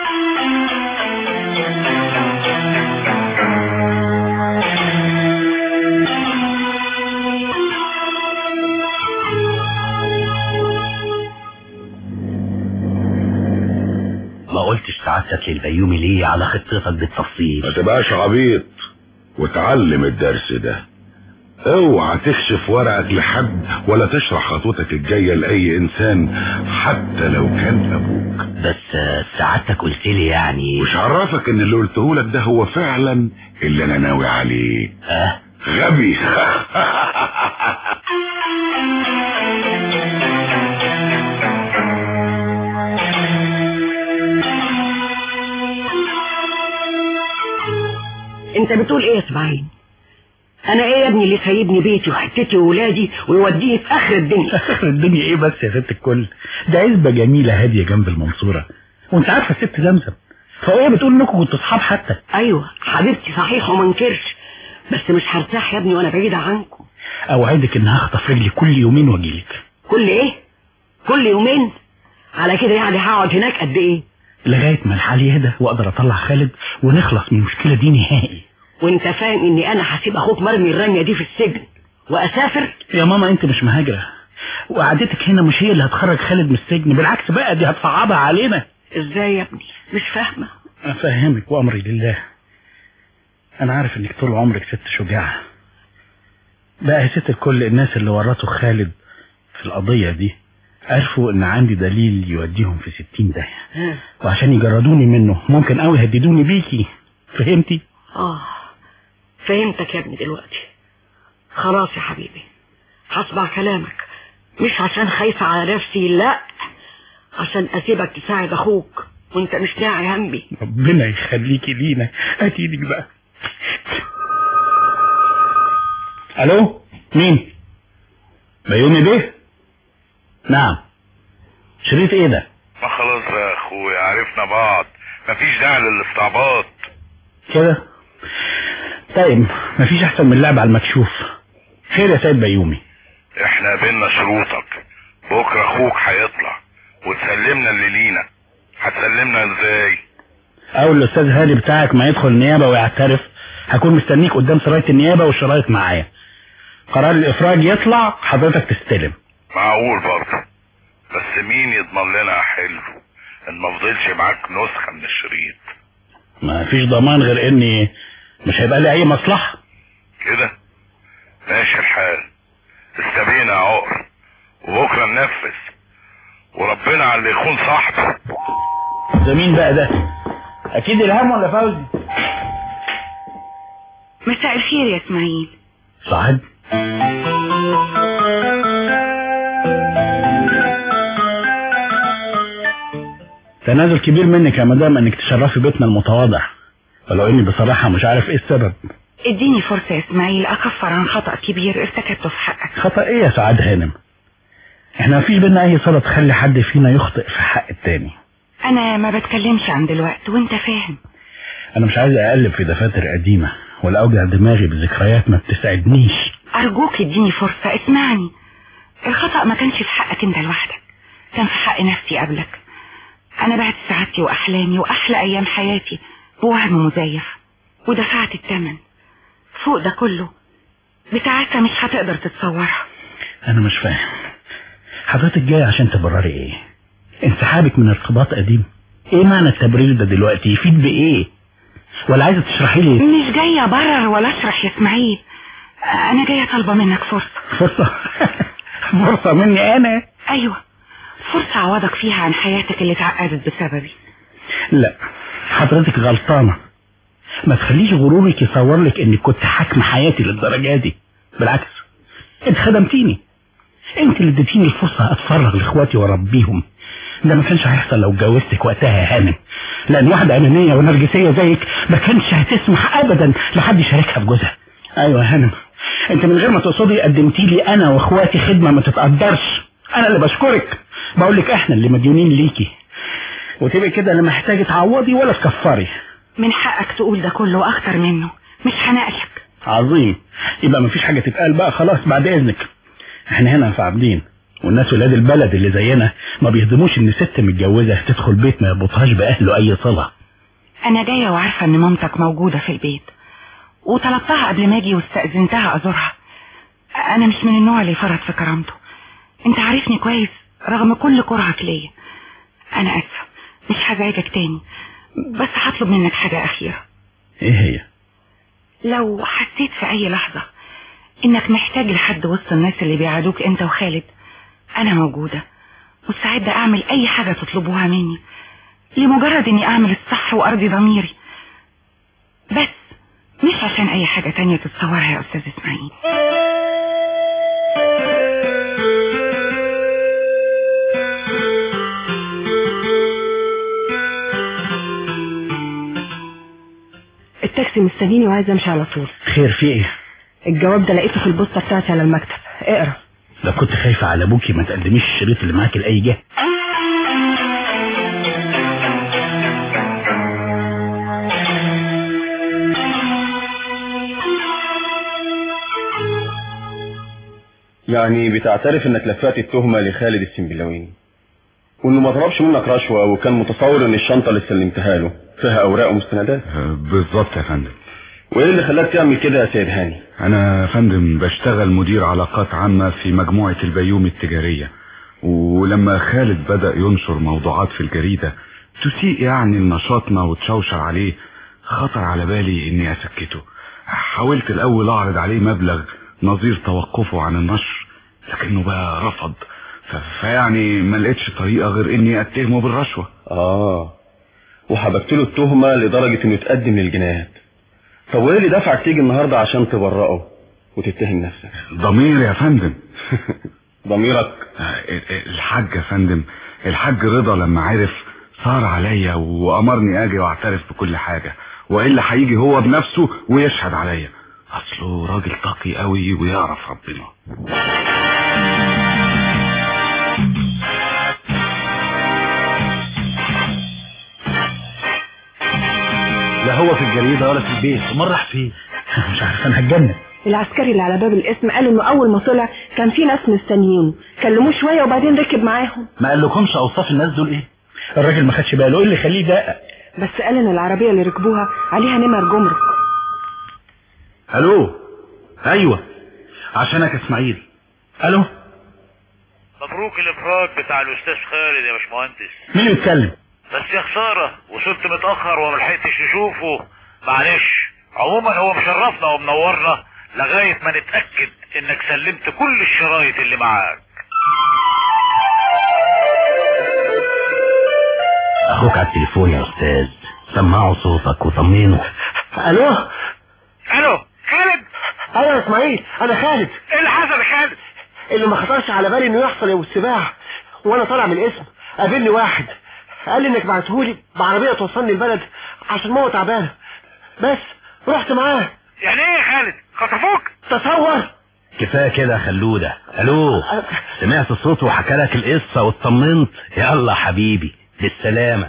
[SPEAKER 13] ما قلتش سعادتك للبيومي ليه على خطتك بالتفصيل
[SPEAKER 11] ما تبقاش عبيط وتعلم الدرس ده اوعى تكشف ورقك لحد ولا تشرح خطوتك الجاية لأي إنسان حتى لو كان أبوك
[SPEAKER 13] بس آه، سعادتك قلت لي يعني
[SPEAKER 11] مش عرفك إن اللي قلته لك ده هو فعلا اللي أنا ناوي عليه
[SPEAKER 13] اه
[SPEAKER 11] غبي
[SPEAKER 14] انت بتقول ايه يا اسماعيل انا ايه يا ابني اللي سايبني بيتي وحتتي وولادي ويوديني في اخر الدنيا
[SPEAKER 5] اخر الدنيا ايه بس يا ست الكل ده عزبة جميلة هادية جنب المنصورة وانت عارفة ست زمزم فهي بتقول انكم كنتوا اصحاب حتى
[SPEAKER 14] ايوه حبيبتي صحيح وما انكرش بس مش هرتاح يا ابني وانا بعيدة عنكم
[SPEAKER 5] اوعدك ان هخطف رجلي كل يومين واجيلك
[SPEAKER 14] كل ايه كل يومين على كده يعني هقعد هناك قد ايه
[SPEAKER 5] لغاية ما الحال يهدى واقدر اطلع خالد ونخلص من المشكلة دي نهائي
[SPEAKER 14] وانت فاهم اني انا هسيب اخوك مرمي الرمية دي في السجن واسافر
[SPEAKER 5] يا ماما انت مش مهاجرة وقعدتك هنا مش هي اللي هتخرج خالد من السجن بالعكس بقى دي هتصعبها علينا
[SPEAKER 14] ازاي يا ابني مش فاهمة
[SPEAKER 5] افهمك وامري لله انا عارف انك طول عمرك ست شجاعة بقى يا ست الكل الناس اللي ورطوا خالد في القضية دي عرفوا ان عندي دليل يوديهم في ستين داهية
[SPEAKER 14] ها.
[SPEAKER 5] وعشان يجردوني منه ممكن قوي يهددوني بيكي فهمتي
[SPEAKER 14] اه فهمتك يا ابني دلوقتي خلاص يا حبيبي هسمع كلامك مش عشان خايفة على نفسي لا عشان اسيبك تساعد اخوك وانت مش ناعي همي
[SPEAKER 5] ربنا يخليكي لينا هاتي ايدك بقى الو مين بيومي بيه نعم شريط ايه ده
[SPEAKER 12] ما خلاص بقى يا اخويا عرفنا بعض مفيش داعي للاستعباط
[SPEAKER 5] كده طيب مفيش احسن من اللعب على المكشوف خير يا سيد بيومي
[SPEAKER 12] احنا قابلنا شروطك بكره اخوك هيطلع وتسلمنا اللي لينا هتسلمنا ازاي
[SPEAKER 5] اول الاستاذ هادي بتاعك ما يدخل النيابه ويعترف هكون مستنيك قدام سرايه النيابه والشرايط معايا قرار الافراج يطلع حضرتك تستلم
[SPEAKER 12] معقول برضه بس مين يضمن لنا يا حلو ان ما فضلش معاك نسخه من الشريط
[SPEAKER 5] ما فيش ضمان غير اني مش هيبقى لي اي مصلحه
[SPEAKER 12] كده ماشي الحال استبينا يا عقر وبكره ننفذ وربنا على اللي يخون صاحبه
[SPEAKER 5] ده مين بقى ده اكيد الهام ولا فوزي
[SPEAKER 6] مساء الخير يا اسماعيل
[SPEAKER 5] صاحب تنازل كبير منك يا مدام انك تشرفي بيتنا المتواضع ولو اني بصراحة مش عارف ايه السبب
[SPEAKER 6] اديني فرصة يا اسماعيل اكفر عن خطأ كبير ارتكبته في حقك
[SPEAKER 5] خطأ ايه يا سعاد هانم احنا مفيش بينا اي صلة تخلي حد فينا يخطئ في حق التاني
[SPEAKER 6] انا ما بتكلمش عن دلوقتي وانت فاهم
[SPEAKER 5] انا مش عايز اقلب في دفاتر قديمة ولا اوجع دماغي بذكريات ما بتسعدنيش
[SPEAKER 6] ارجوك اديني فرصة اسمعني الخطأ ما كانش في حقك انت لوحدك كان في حق نفسي قبلك انا بعت سعادتي واحلامي واحلى ايام حياتي بوهم مزيف ودفعت الثمن فوق ده كله بتاعتها مش هتقدر تتصورها
[SPEAKER 5] انا مش فاهم حضرتك جاي عشان تبرري ايه انسحابك من ارتباط قديم ايه معنى التبرير ده دلوقتي يفيد بايه ولا عايزه تشرحي لي
[SPEAKER 6] مش جاية ابرر ولا اشرح يا اسماعيل انا جاية طالبة منك فرصة
[SPEAKER 5] فرصة فرصة مني انا
[SPEAKER 6] ايوه فرصة اعوضك فيها عن حياتك اللي اتعقدت بسببي
[SPEAKER 5] لا حضرتك غلطانة ما تخليش غرورك يصور لك اني كنت حاكم حياتي للدرجة دي بالعكس انت خدمتيني انت اللي اديتيني الفرصة اتفرغ لاخواتي واربيهم ده ما كانش هيحصل لو اتجوزتك وقتها يا هانم لان واحدة انانية ونرجسية زيك ما كانش هتسمح ابدا لحد يشاركها في جوزها ايوه يا هانم انت من غير ما تقصدي قدمتي لي انا واخواتي خدمة ما تتقدرش انا اللي بشكرك بقول لك احنا اللي مديونين ليكي وتبقي كده لا محتاجة تعوضي ولا تكفري
[SPEAKER 6] من حقك تقول ده كله واكتر منه مش هناقشك
[SPEAKER 5] عظيم يبقى مفيش حاجة تتقال بقى خلاص بعد اذنك احنا هنا في عابدين والناس ولاد البلد اللي زينا ما بيهضموش ان ست متجوزة تدخل بيت ما يربطهاش باهله اي صلة
[SPEAKER 6] انا جاية وعارفة ان مامتك موجودة في البيت وطلبتها قبل ما اجي واستأذنتها ازورها انا مش من النوع اللي يفرط في كرامته انت عارفني كويس رغم كل كرهك ليا انا اسفة مش هزعجك تاني بس هطلب منك حاجة اخيرة
[SPEAKER 5] ايه هي
[SPEAKER 6] لو حسيت في اي لحظة انك محتاج لحد وسط الناس اللي بيعادوك انت وخالد انا موجودة مستعدة اعمل اي حاجة تطلبوها مني لمجرد اني اعمل الصح وارضي ضميري بس مش عشان اي حاجة تانية تتصورها يا استاذ اسماعيل
[SPEAKER 8] التاكسي مستنيني وعايزه امشي على طول
[SPEAKER 5] خير في ايه
[SPEAKER 8] الجواب ده لقيته في البوسطه بتاعتي على المكتب اقرا
[SPEAKER 5] لو كنت خايفة على ابوكي ما تقدميش الشريط اللي معاكي لاي جهة
[SPEAKER 10] يعني بتعترف انك لفقت التهمة لخالد السنبلاويني وانه ما طلبش منك رشوة وكان متصور ان الشنطة اللي سلمتها له فيها اوراق ومستندات
[SPEAKER 11] بالظبط يا فندم
[SPEAKER 10] وايه اللي خلاك تعمل كده يا سيد هاني
[SPEAKER 11] انا يا فندم بشتغل مدير علاقات عامة في مجموعة البيوم التجارية ولما خالد بدأ ينشر موضوعات في الجريدة تسيء يعني لنشاطنا وتشوشر عليه خطر على بالي اني اسكته حاولت الاول اعرض عليه مبلغ نظير توقفه عن النشر لكنه بقى رفض ف- فيعني ما لقيتش طريقة غير اني اتهمه بالرشوة
[SPEAKER 10] اه وحبكت له التهمة لدرجة انه يتقدم للجنايات طب وايه اللي دفعك تيجي النهاردة عشان تبرئه وتتهم نفسك
[SPEAKER 11] ضمير يا فندم
[SPEAKER 10] ضميرك
[SPEAKER 11] الحاج يا فندم الحاج رضا لما عرف صار عليا وامرني اجي واعترف بكل حاجة والا هيجي هو بنفسه ويشهد عليا اصله راجل تقي قوي ويعرف ربنا
[SPEAKER 10] لا هو في الجريدة ولا في البيت
[SPEAKER 5] امال راح فين مش عارف انا هتجنن
[SPEAKER 8] العسكري اللي على باب القسم قال انه اول ما طلع كان في ناس مستنيينه كلموه شويه وبعدين ركب معاهم
[SPEAKER 5] ما قالكمش اوصاف الناس دول ايه الراجل ما خدش باله ايه اللي يخليه دقق
[SPEAKER 8] بس قال ان العربيه اللي ركبوها عليها نمر جمرك
[SPEAKER 1] الو ايوه عشانك اسماعيل الو
[SPEAKER 12] مبروك الافراج بتاع الاستاذ خالد يا باشمهندس
[SPEAKER 5] مين اللي بيتكلم
[SPEAKER 12] بس يا خساره وصلت متاخر وما لحقتش اشوفه معلش عموما هو مشرفنا ومنورنا لغايه ما نتاكد انك سلمت كل الشرايط اللي معاك
[SPEAKER 13] اخوك على التليفون يا استاذ سمعوا صوتك وطمنه
[SPEAKER 10] الو
[SPEAKER 12] الو خالد
[SPEAKER 10] ايوه يا اسماعيل انا خالد
[SPEAKER 12] ايه اللي حصل يا خالد
[SPEAKER 10] اللي ما خطرش على بالي انه يحصل يا ابو السباع وانا طالع من الاسم قابلني واحد قال لي انك بعتهولي بعربيه توصلني البلد عشان ماما تعبانه بس رحت معاه
[SPEAKER 12] يعني ايه يا خالد خطفوك
[SPEAKER 10] تصور
[SPEAKER 1] كفايه كده يا خلوده الو سمعت الصوت وحكى لك القصه واطمنت يلا حبيبي بالسلامه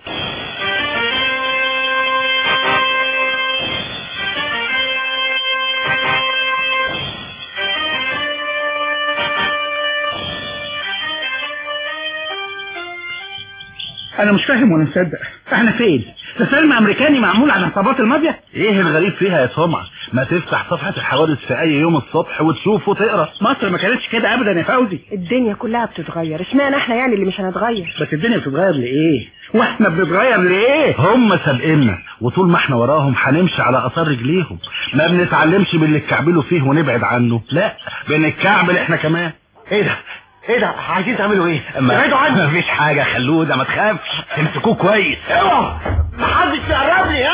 [SPEAKER 5] انا مش فاهم ولا مصدق احنا فين ده فيلم امريكاني معمول عن عصابات المافيا
[SPEAKER 1] ايه الغريب فيها يا سمعة ما تفتح صفحة الحوادث في اي يوم الصبح وتشوف وتقرا
[SPEAKER 5] مصر ما كانتش كده ابدا يا فوزي
[SPEAKER 8] الدنيا كلها بتتغير اشمعنى احنا يعني اللي مش هنتغير
[SPEAKER 5] بس الدنيا بتتغير لايه واحنا بنتغير لايه
[SPEAKER 1] هم سابقنا وطول ما احنا وراهم هنمشي على اثار رجليهم ما بنتعلمش باللي اتكعبلوا فيه ونبعد عنه لا بنتكعبل احنا كمان
[SPEAKER 10] ايه ده ايه ده عايزين تعملوا ايه
[SPEAKER 1] ما
[SPEAKER 10] ابعدوا عني
[SPEAKER 1] مفيش حاجة خلوده ما تخافش تمسكوه كويس
[SPEAKER 10] اوعى محدش يقرب لي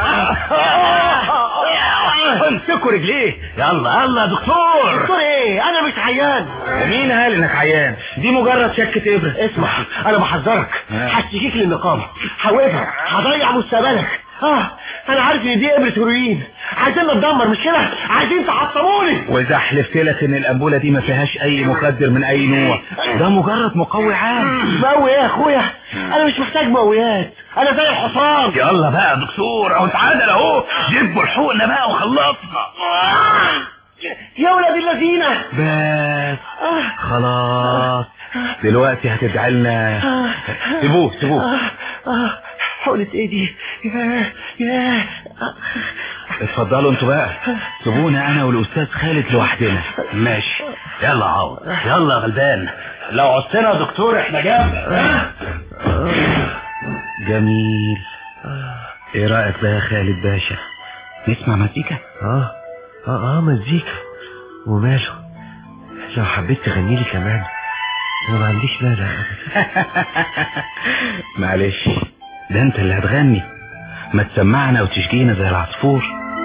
[SPEAKER 1] امسكوا رجليه يلا يلا يا دكتور
[SPEAKER 10] دكتور ايه انا مش عيان
[SPEAKER 5] مين قال انك عيان دي مجرد شكة ابرة
[SPEAKER 10] اسمع انا بحذرك هشتكيك للنقابة هوقفك هضيع مستقبلك اه انا عارف ان دي ابرة هيروين عايزين نتدمر مش كده عايزين تحطموني
[SPEAKER 1] واذا حلفت لك ان الانبولة دي ما فيهاش اي مخدر من اي نوع ده مجرد مقوي عام
[SPEAKER 10] مقوي ايه يا اخويا انا مش محتاج مقويات انا زي الحصان
[SPEAKER 1] يلا بقى يا دكتور اهو تعادل اهو جيبوا الحقنة بقى وخلصنا
[SPEAKER 10] يا ولاد الذين
[SPEAKER 1] بس خلاص دلوقتي هتدعي لنا سيبوه سيبوه
[SPEAKER 10] حقنة ايه دي يا يا
[SPEAKER 1] اتفضلوا انتوا بقى سيبونا انا والاستاذ خالد لوحدنا ماشي يلا عوض يلا يا غلبان لو عدتنا يا دكتور احنا جنبك جميل ايه رايك بقى يا خالد باشا نسمع مزيكا
[SPEAKER 10] اه اه اه مزيكا وماله لو حبيت تغني لي كمان انا ما عنديش مانع
[SPEAKER 1] معلش ده انت اللي هتغني ما تسمعنا وتشجينا زي العصفور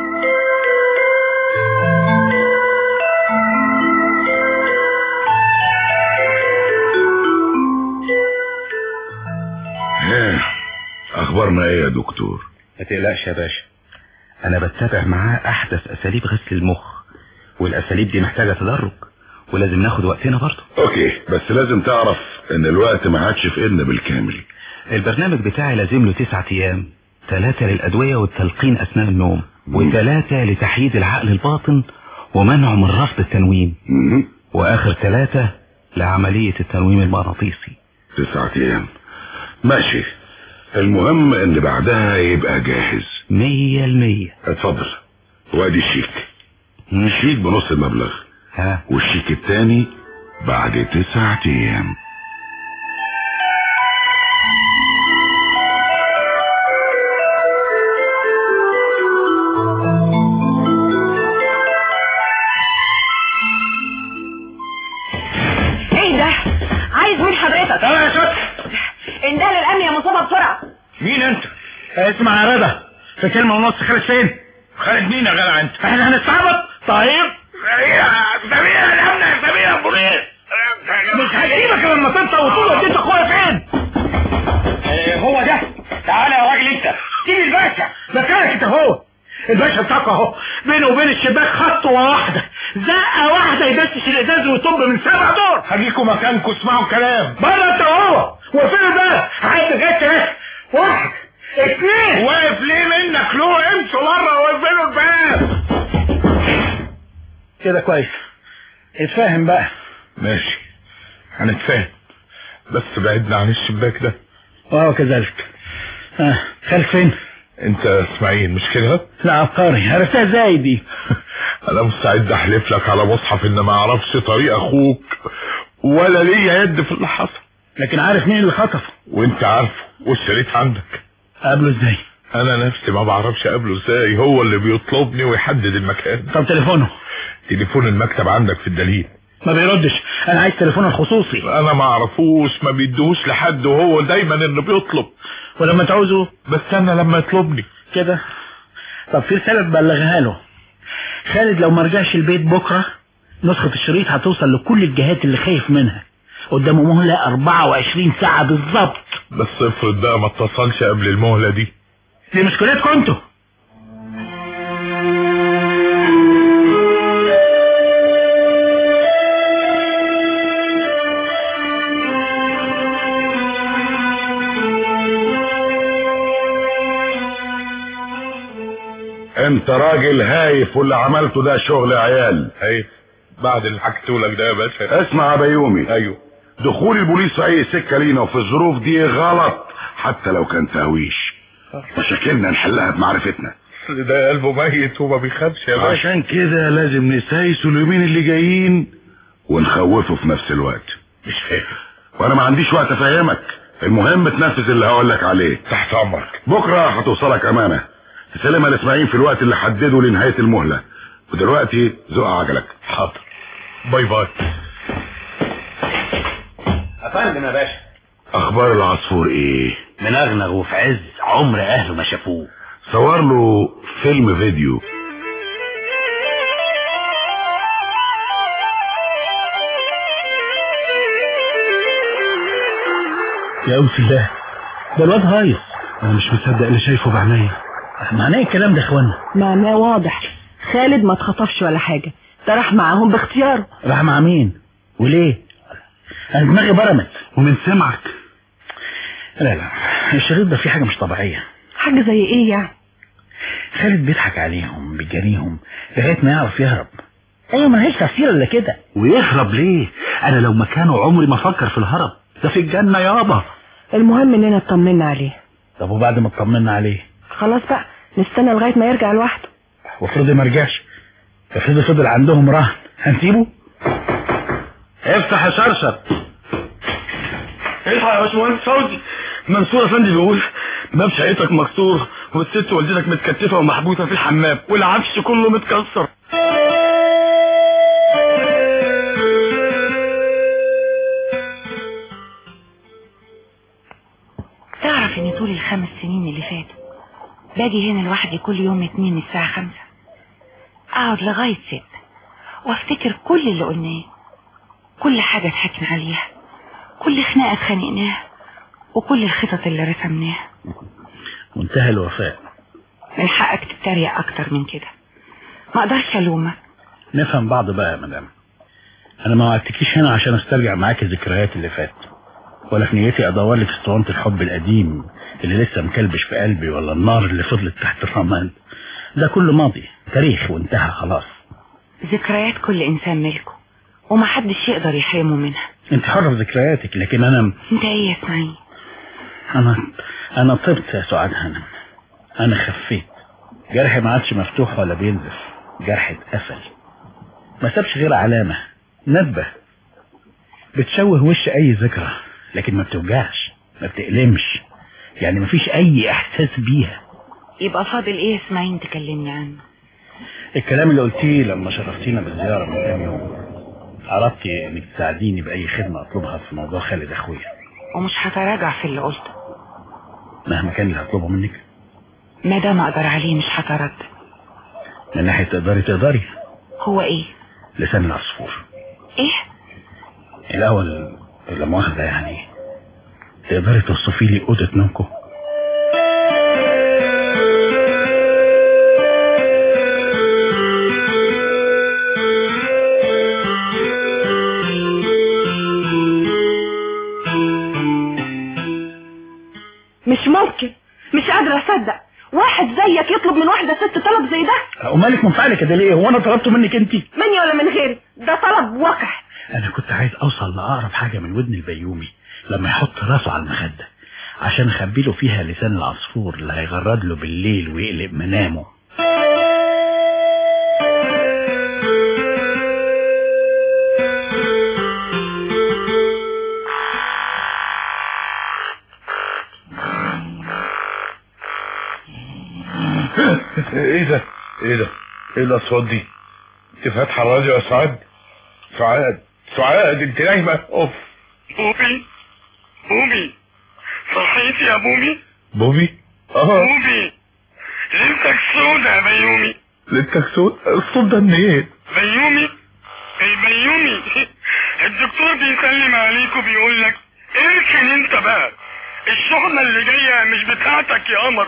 [SPEAKER 11] ها اخبارنا ايه يا دكتور
[SPEAKER 1] ما تقلقش يا باشا انا بتابع معاه احدث اساليب غسل المخ والاساليب دي محتاجه تدرج ولازم ناخد وقتنا برضه
[SPEAKER 11] اوكي بس لازم تعرف ان الوقت ما عادش في ايدنا بالكامل
[SPEAKER 1] البرنامج بتاعي لازم له تسعة ايام ثلاثة للادوية والتلقين اثناء النوم وثلاثة لتحييد العقل الباطن ومنعه من رفض التنويم
[SPEAKER 11] مم.
[SPEAKER 1] واخر ثلاثة لعملية التنويم المغناطيسي
[SPEAKER 11] تسعة ايام ماشي المهم ان بعدها يبقى جاهز
[SPEAKER 1] مية المية
[SPEAKER 11] اتفضل وادي الشيك الشيك بنص المبلغ
[SPEAKER 1] ها
[SPEAKER 11] والشيك التاني بعد تسعة ايام
[SPEAKER 3] ايه ده عايز مين حضرتك
[SPEAKER 5] انا يا شط
[SPEAKER 3] انده للامن يا مصطفى بسرعه
[SPEAKER 5] مين انت اسمع يا رضا في كلمة ونص خالد فين
[SPEAKER 9] خالد مين يا جدع انت
[SPEAKER 5] احنا هنستعبط طيب
[SPEAKER 9] سمير الامن يا سمير يا بوليس
[SPEAKER 5] مش هجيبك لما تنطق وتقول وديت اخويا فين هو ده تعالى يا راجل انت سيب الباشا مكانك انت هو الباشا بتاعك اهو بينه وبين الشباك خطوه واحده زقه واحده يدسش الازاز ويطب من سبع دور
[SPEAKER 9] هجيكم مكانكم اسمعوا كلام
[SPEAKER 5] بره انت هو وفين ده عايز جت بس واحد اثنين
[SPEAKER 9] واقف ليه منك له امشوا بره وقفلوا الباب
[SPEAKER 5] كده كويس اتفاهم بقى
[SPEAKER 9] ماشي هنتفاهم بس بعدنا عن الشباك ده
[SPEAKER 5] اه كذلك اه خالد فين
[SPEAKER 9] انت اسماعيل مش كده
[SPEAKER 5] لا عبقري عرفتها ازاي دي
[SPEAKER 9] انا مستعد احلف لك على مصحف ان ما اعرفش طريق اخوك ولا ليا يد في اللي حصل
[SPEAKER 5] لكن عارف مين اللي خطفه
[SPEAKER 9] وانت عارفه والشريط عندك
[SPEAKER 5] قابله ازاي
[SPEAKER 9] انا نفسي ما بعرفش اقابله ازاي هو اللي بيطلبني ويحدد المكان
[SPEAKER 5] طب تليفونه
[SPEAKER 9] تليفون المكتب عندك في الدليل
[SPEAKER 5] ما بيردش انا عايز تليفونه الخصوصي
[SPEAKER 9] انا ما اعرفوش ما بيدوش لحد وهو دايما اللي بيطلب
[SPEAKER 5] ولما تعوزه
[SPEAKER 9] بستنى لما يطلبني
[SPEAKER 5] كده طب في رسالة تبلغها له خالد لو ما رجعش البيت بكرة نسخة الشريط هتوصل لكل الجهات اللي خايف منها قدامه مهلة 24 ساعة بالظبط
[SPEAKER 9] بس افرض بقى ما اتصلش قبل المهلة دي
[SPEAKER 5] دي مشكلتكم انتوا
[SPEAKER 11] انت راجل هايف واللي عملته ده شغل عيال
[SPEAKER 9] ايوه بعد اللي حكيته لك ده يا باشا
[SPEAKER 11] اسمع يا بيومي
[SPEAKER 9] ايوه
[SPEAKER 11] دخول البوليس في اي سكه لينا وفي الظروف دي غلط حتى لو كان تهويش مشاكلنا نحلها بمعرفتنا
[SPEAKER 9] ده قلبه ميت وما بيخافش يا باشا
[SPEAKER 11] عشان كده لازم نسايسه اليومين اللي جايين ونخوفه في نفس الوقت
[SPEAKER 9] مش فاهم
[SPEAKER 11] وانا ما عنديش وقت افهمك المهم تنفذ اللي هقول لك عليه
[SPEAKER 9] تحت امرك
[SPEAKER 11] بكره هتوصلك امانه تسلمها لاسماعيل في الوقت اللي حدده لنهايه المهله ودلوقتي زق عجلك
[SPEAKER 9] حاضر باي باي
[SPEAKER 1] افندم يا باشا
[SPEAKER 11] اخبار العصفور ايه
[SPEAKER 1] منغنغ وفي عز عمر اهله ما شافوه
[SPEAKER 11] صور له فيلم فيديو
[SPEAKER 5] يا أوس الله ده الواد هايص
[SPEAKER 10] انا مش مصدق اللي شايفه بعينيا
[SPEAKER 5] معناه إيه الكلام ده يا اخوانا
[SPEAKER 8] معناه واضح خالد ما اتخطفش ولا حاجة ده راح معاهم باختياره
[SPEAKER 5] راح مع مين وليه انا دماغي برمت
[SPEAKER 10] ومن سمعك
[SPEAKER 5] لا لا الشريط ده فيه حاجة مش طبيعية
[SPEAKER 8] حاجة زي ايه يعني
[SPEAKER 5] خالد بيضحك عليهم بيجاريهم لغاية ما يعرف يهرب ايوه ما لهاش تفسير الا كده
[SPEAKER 10] ويهرب ليه انا لو مكانه عمري ما افكر في الهرب ده في الجنة يابا
[SPEAKER 8] المهم اننا اطمنا عليه
[SPEAKER 5] طب وبعد ما اطمنا عليه
[SPEAKER 8] خلاص بقى نستنى لغاية ما يرجع لوحده
[SPEAKER 5] وافرض ما رجعش افرض فضل عندهم رهن هنسيبه
[SPEAKER 10] افتح يا شرشر الحق يا باشمهندس فوزي منصور افندي بيقول باب شقتك مكسور والست والدتك متكتفه ومحبوسه في الحمام والعفش كله متكسر
[SPEAKER 6] تعرف ان طول الخمس سنين اللي فاتوا باجي هنا لوحدي كل يوم اتنين الساعة خمسة اقعد لغاية ستة وافتكر كل اللي قلناه كل حاجة ضحكنا عليها كل خناقة اتخانقناها وكل الخطط اللي رسمناها
[SPEAKER 5] منتهى الوفاء
[SPEAKER 6] من حقك تتريق اكتر من كده ما اقدرش الومك
[SPEAKER 5] نفهم بعض بقى يا مدام انا ما وعدتكيش هنا عشان استرجع معاك الذكريات اللي فاتت ولا في نيتي ادور لك اسطوانة الحب القديم اللي لسه مكلبش في قلبي ولا النار اللي فضلت تحت الرماد ده كله ماضي تاريخ وانتهى خلاص
[SPEAKER 6] ذكريات كل انسان ملكه ومحدش يقدر يحرمه منها
[SPEAKER 5] انت حرة في ذكرياتك لكن انا
[SPEAKER 6] انت ايه يا اسماعيل
[SPEAKER 5] انا انا طبت يا سعاد هانم انا خفيت جرحي ما عادش مفتوح ولا بينزف جرحي اتقفل ما سابش غير علامة ندبة بتشوه وش اي ذكرى لكن ما بتوجعش ما بتألمش يعني ما فيش اي احساس بيها
[SPEAKER 6] يبقى فاضل ايه يا اسماعيل تكلمني عنه
[SPEAKER 5] الكلام اللي قلتيه لما شرفتينا بالزيارة من كام يوم عرفتي انك تساعديني باي خدمة اطلبها في موضوع خالد اخويا
[SPEAKER 6] ومش هتراجع في اللي قلته
[SPEAKER 5] مهما كان اللي هطلبه منك
[SPEAKER 6] ما دام اقدر عليه مش هتردد
[SPEAKER 5] من ناحية تقدري تقدري
[SPEAKER 6] هو ايه
[SPEAKER 5] لسان العصفور
[SPEAKER 6] ايه
[SPEAKER 5] الاول لا مؤاخذة يعني تقدري توصفي لي اوضة نومكم
[SPEAKER 8] مش ممكن مش قادرة اصدق واحد زيك يطلب من واحدة ست طلب زي ده
[SPEAKER 5] ومالك منفعلة كده ليه هو انا طلبته منك انت
[SPEAKER 8] مني ولا من غيري ده طلب واقع
[SPEAKER 5] انا كنت عايز اوصل لاقرب حاجة من ودن البيومي لما يحط راسه على المخدة عشان اخبي له فيها لسان العصفور اللي هيغرد له بالليل ويقلب منامه
[SPEAKER 9] ايه ده ايه ده ايه الاصوات دي انت فاتحه الراديو يا سعاد سعاد سعاد انت نايمه اوف
[SPEAKER 15] بوبي بوبي صحيت يا بوبي
[SPEAKER 9] بوبي اه
[SPEAKER 15] بوبي ليلتك سودة يا بيومي
[SPEAKER 9] ليلتك سود الصوت ده منين
[SPEAKER 15] بيومي البيومي الدكتور بيسلم عليك وبيقول لك اركن انت بقى الشحنة اللي جاية مش بتاعتك يا قمر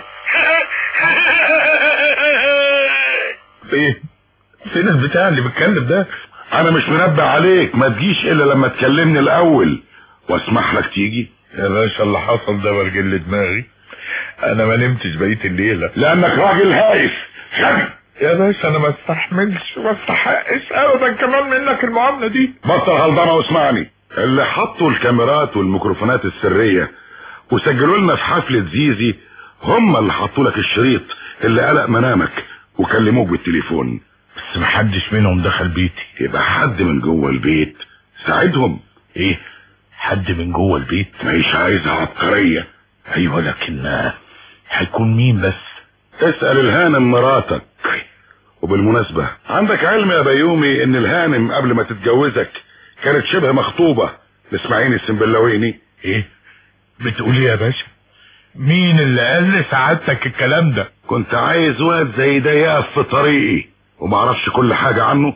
[SPEAKER 9] ايه فين البتاع اللي بيتكلم ده
[SPEAKER 11] انا مش منبه عليك ما تجيش الا لما تكلمني الاول واسمح لك تيجي
[SPEAKER 9] يا باشا اللي حصل ده برجل دماغي انا ما نمتش بقية الليلة
[SPEAKER 11] لانك راجل هايف
[SPEAKER 15] يا باشا انا ما استحملش وما استحقش ابدا كمان منك المعامله دي
[SPEAKER 11] بطل هلضمه واسمعني اللي حطوا الكاميرات والميكروفونات السرية وسجلوا لنا في حفلة زيزي هم اللي حطوا لك الشريط اللي قلق منامك وكلموك بالتليفون
[SPEAKER 9] بس محدش منهم دخل بيتي
[SPEAKER 11] يبقى حد من جوه البيت ساعدهم
[SPEAKER 9] ايه حد من جوه البيت
[SPEAKER 11] مش عايزة عبقرية
[SPEAKER 9] ايوه لكن آه، هيكون مين بس
[SPEAKER 11] اسأل الهانم مراتك وبالمناسبة عندك علم يا بيومي ان الهانم قبل ما تتجوزك كانت شبه مخطوبة لاسماعيل السنبلاويني
[SPEAKER 9] ايه بتقول ايه يا باشا مين اللي قال لسعادتك الكلام ده
[SPEAKER 11] كنت عايز واد زي ده يقف في طريقي ومعرفش كل حاجة عنه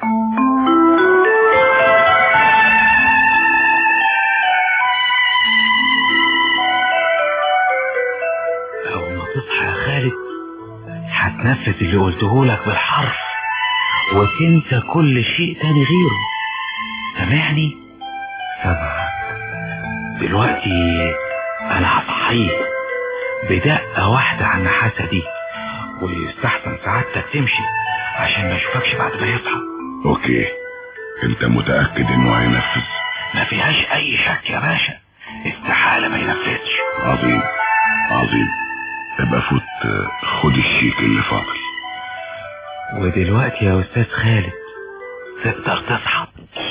[SPEAKER 1] أول ما تصحى يا خالد هتنفذ اللي قلته لك بالحرف وتنسى كل شيء تاني غيره سامعني سامعك دلوقتي انا هصحيه بدقة واحدة على النحاسة دي ويستحسن سعادتك تمشي عشان ما يشوفكش بعد ما يصحى
[SPEAKER 11] اوكي انت متأكد انه هينفذ
[SPEAKER 1] ما فيهاش اي شك يا باشا استحالة ما ينفذش
[SPEAKER 11] عظيم عظيم ابقى فوت آه، خد الشيك اللي فاضل
[SPEAKER 1] ودلوقتي يا استاذ خالد تقدر تصحى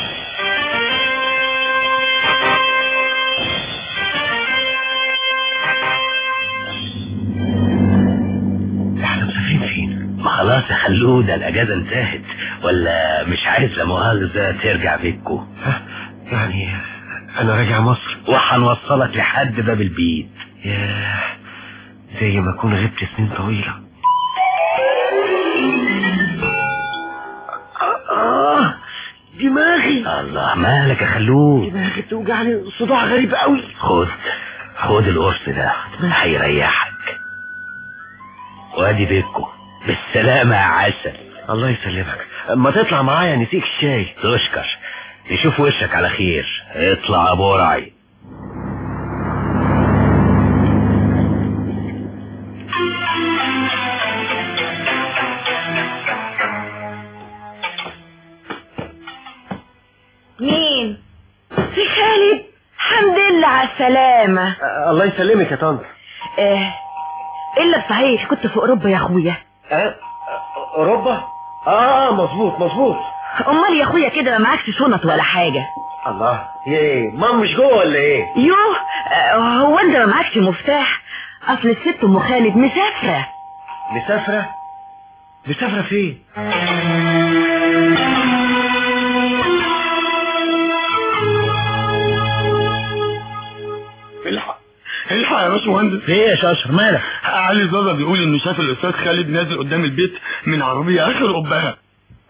[SPEAKER 1] احنا مسافرين فين
[SPEAKER 13] ما خلاص يا خلودة الأجازة انتهت ولا مش عايز لا مؤاخذة ترجع بيتكو
[SPEAKER 10] يعني انا راجع مصر
[SPEAKER 13] وهنوصلك لحد باب البيت
[SPEAKER 10] ياه زي ما اكون غبت سنين طويلة آه دماغي
[SPEAKER 13] الله مالك يا خلود
[SPEAKER 10] دماغي بتوجعني صداع غريب قوي
[SPEAKER 13] خد خد القرص ده هيريحك وادي بيتكو بالسلامة يا عسل
[SPEAKER 10] الله يسلمك اما تطلع معايا نسيك الشاي
[SPEAKER 13] تشكر نشوف وشك على خير اطلع يا برعي
[SPEAKER 3] مين في خالد الحمد لله على السلامة
[SPEAKER 10] آه، الله يسلمك يا طنط
[SPEAKER 3] اه الا بصحيح كنت في اوروبا يا اخويا
[SPEAKER 10] آه، اوروبا اه مظبوط مظبوط
[SPEAKER 3] امال يا اخويا كده ما معكش شنط ولا حاجة
[SPEAKER 10] الله هي ايه مام مش جوه ولا ايه
[SPEAKER 3] يوه آه، هو انت ما معكش مفتاح اصل الست ام خالد مسافرة
[SPEAKER 10] مسافرة مسافرة فين
[SPEAKER 15] الحق الحق يا باشمهندس
[SPEAKER 5] ايه يا شاشر مالك
[SPEAKER 15] علي زازا بيقول انه شاف الاستاذ خالد نازل قدام البيت من عربيه اخر قبها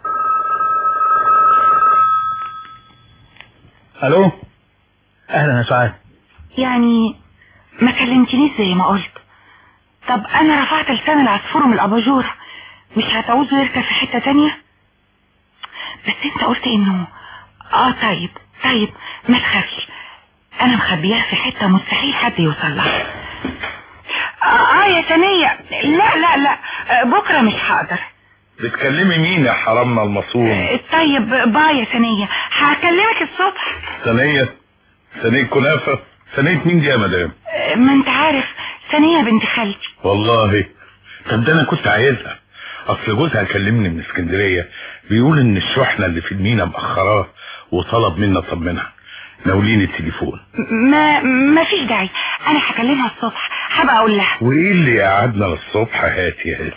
[SPEAKER 5] الو اهلا يا سعاد
[SPEAKER 6] يعني ما كلمتنيش زي ما قلت طب انا رفعت لسان العصفور من الاباجور مش هتعوزه يركب في حتة تانية بس انت قلت انه اه طيب طيب ما تخافش انا مخبياه في حتة مستحيل حد يوصل لها آه, اه يا ثانية لا لا لا آه، بكرة مش هقدر
[SPEAKER 9] بتكلمي مين يا حرامنا المصون
[SPEAKER 6] آه، طيب باي يا ثانية هكلمك الصبح
[SPEAKER 9] ثانية ثانية كنافة ثانية مين دي يا مدام
[SPEAKER 6] آه، ما انت عارف ثانية بنت خالتي
[SPEAKER 9] والله طب ده انا كنت عايزها اصل جوزها كلمني من اسكندرية بيقول ان الشحنة اللي في المينا مأخراه وطلب مني اطمنها ناوليني التليفون
[SPEAKER 6] ما ما فيش داعي انا هكلمها الصبح هبقى اقول لها
[SPEAKER 9] وايه اللي قعدنا للصبح هاتي هاتي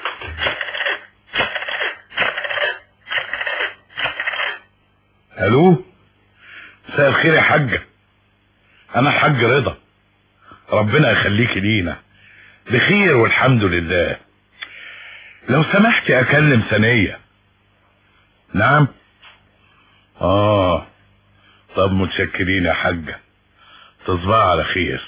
[SPEAKER 9] الو مساء الخير يا حاجة انا الحاج رضا ربنا يخليكي لينا بخير والحمد لله لو سمحتي اكلم ثانية نعم اه طب متشكرين يا حاجة تصبح على خير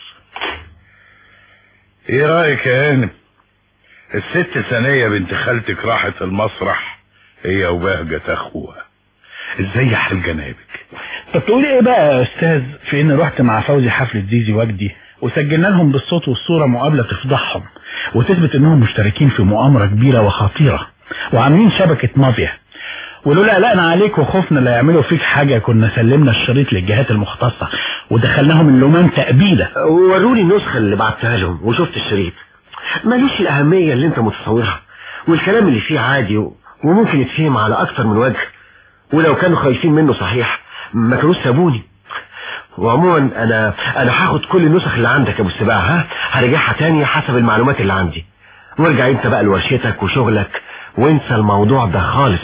[SPEAKER 9] ايه رأيك يا هانم الست ثانية بنت خالتك راحت المسرح هي وبهجة اخوها ازاي حال جنابك
[SPEAKER 5] طب تقول ايه بقى يا استاذ في اني رحت مع فوزي حفلة زيزي وجدي وسجلنا لهم بالصوت والصورة مقابلة تفضحهم وتثبت انهم مشتركين في مؤامرة كبيرة وخطيرة وعاملين شبكة مافيا ولولا قلقنا عليك وخوفنا لا يعملوا فيك حاجة كنا سلمنا الشريط للجهات المختصة ودخلناهم اللومان تأبيدة
[SPEAKER 10] وروني النسخة اللي بعتها لهم وشفت الشريط ماليش الأهمية اللي انت متصورها والكلام اللي فيه عادي و... وممكن يتفهم على أكتر من وجه ولو كانوا خايفين منه صحيح ما كانوش سابوني وعموما انا انا هاخد كل النسخ اللي عندك يا ابو السباع ها هرجعها تاني حسب المعلومات اللي عندي وارجع انت بقى لورشتك وشغلك وانسى الموضوع ده خالص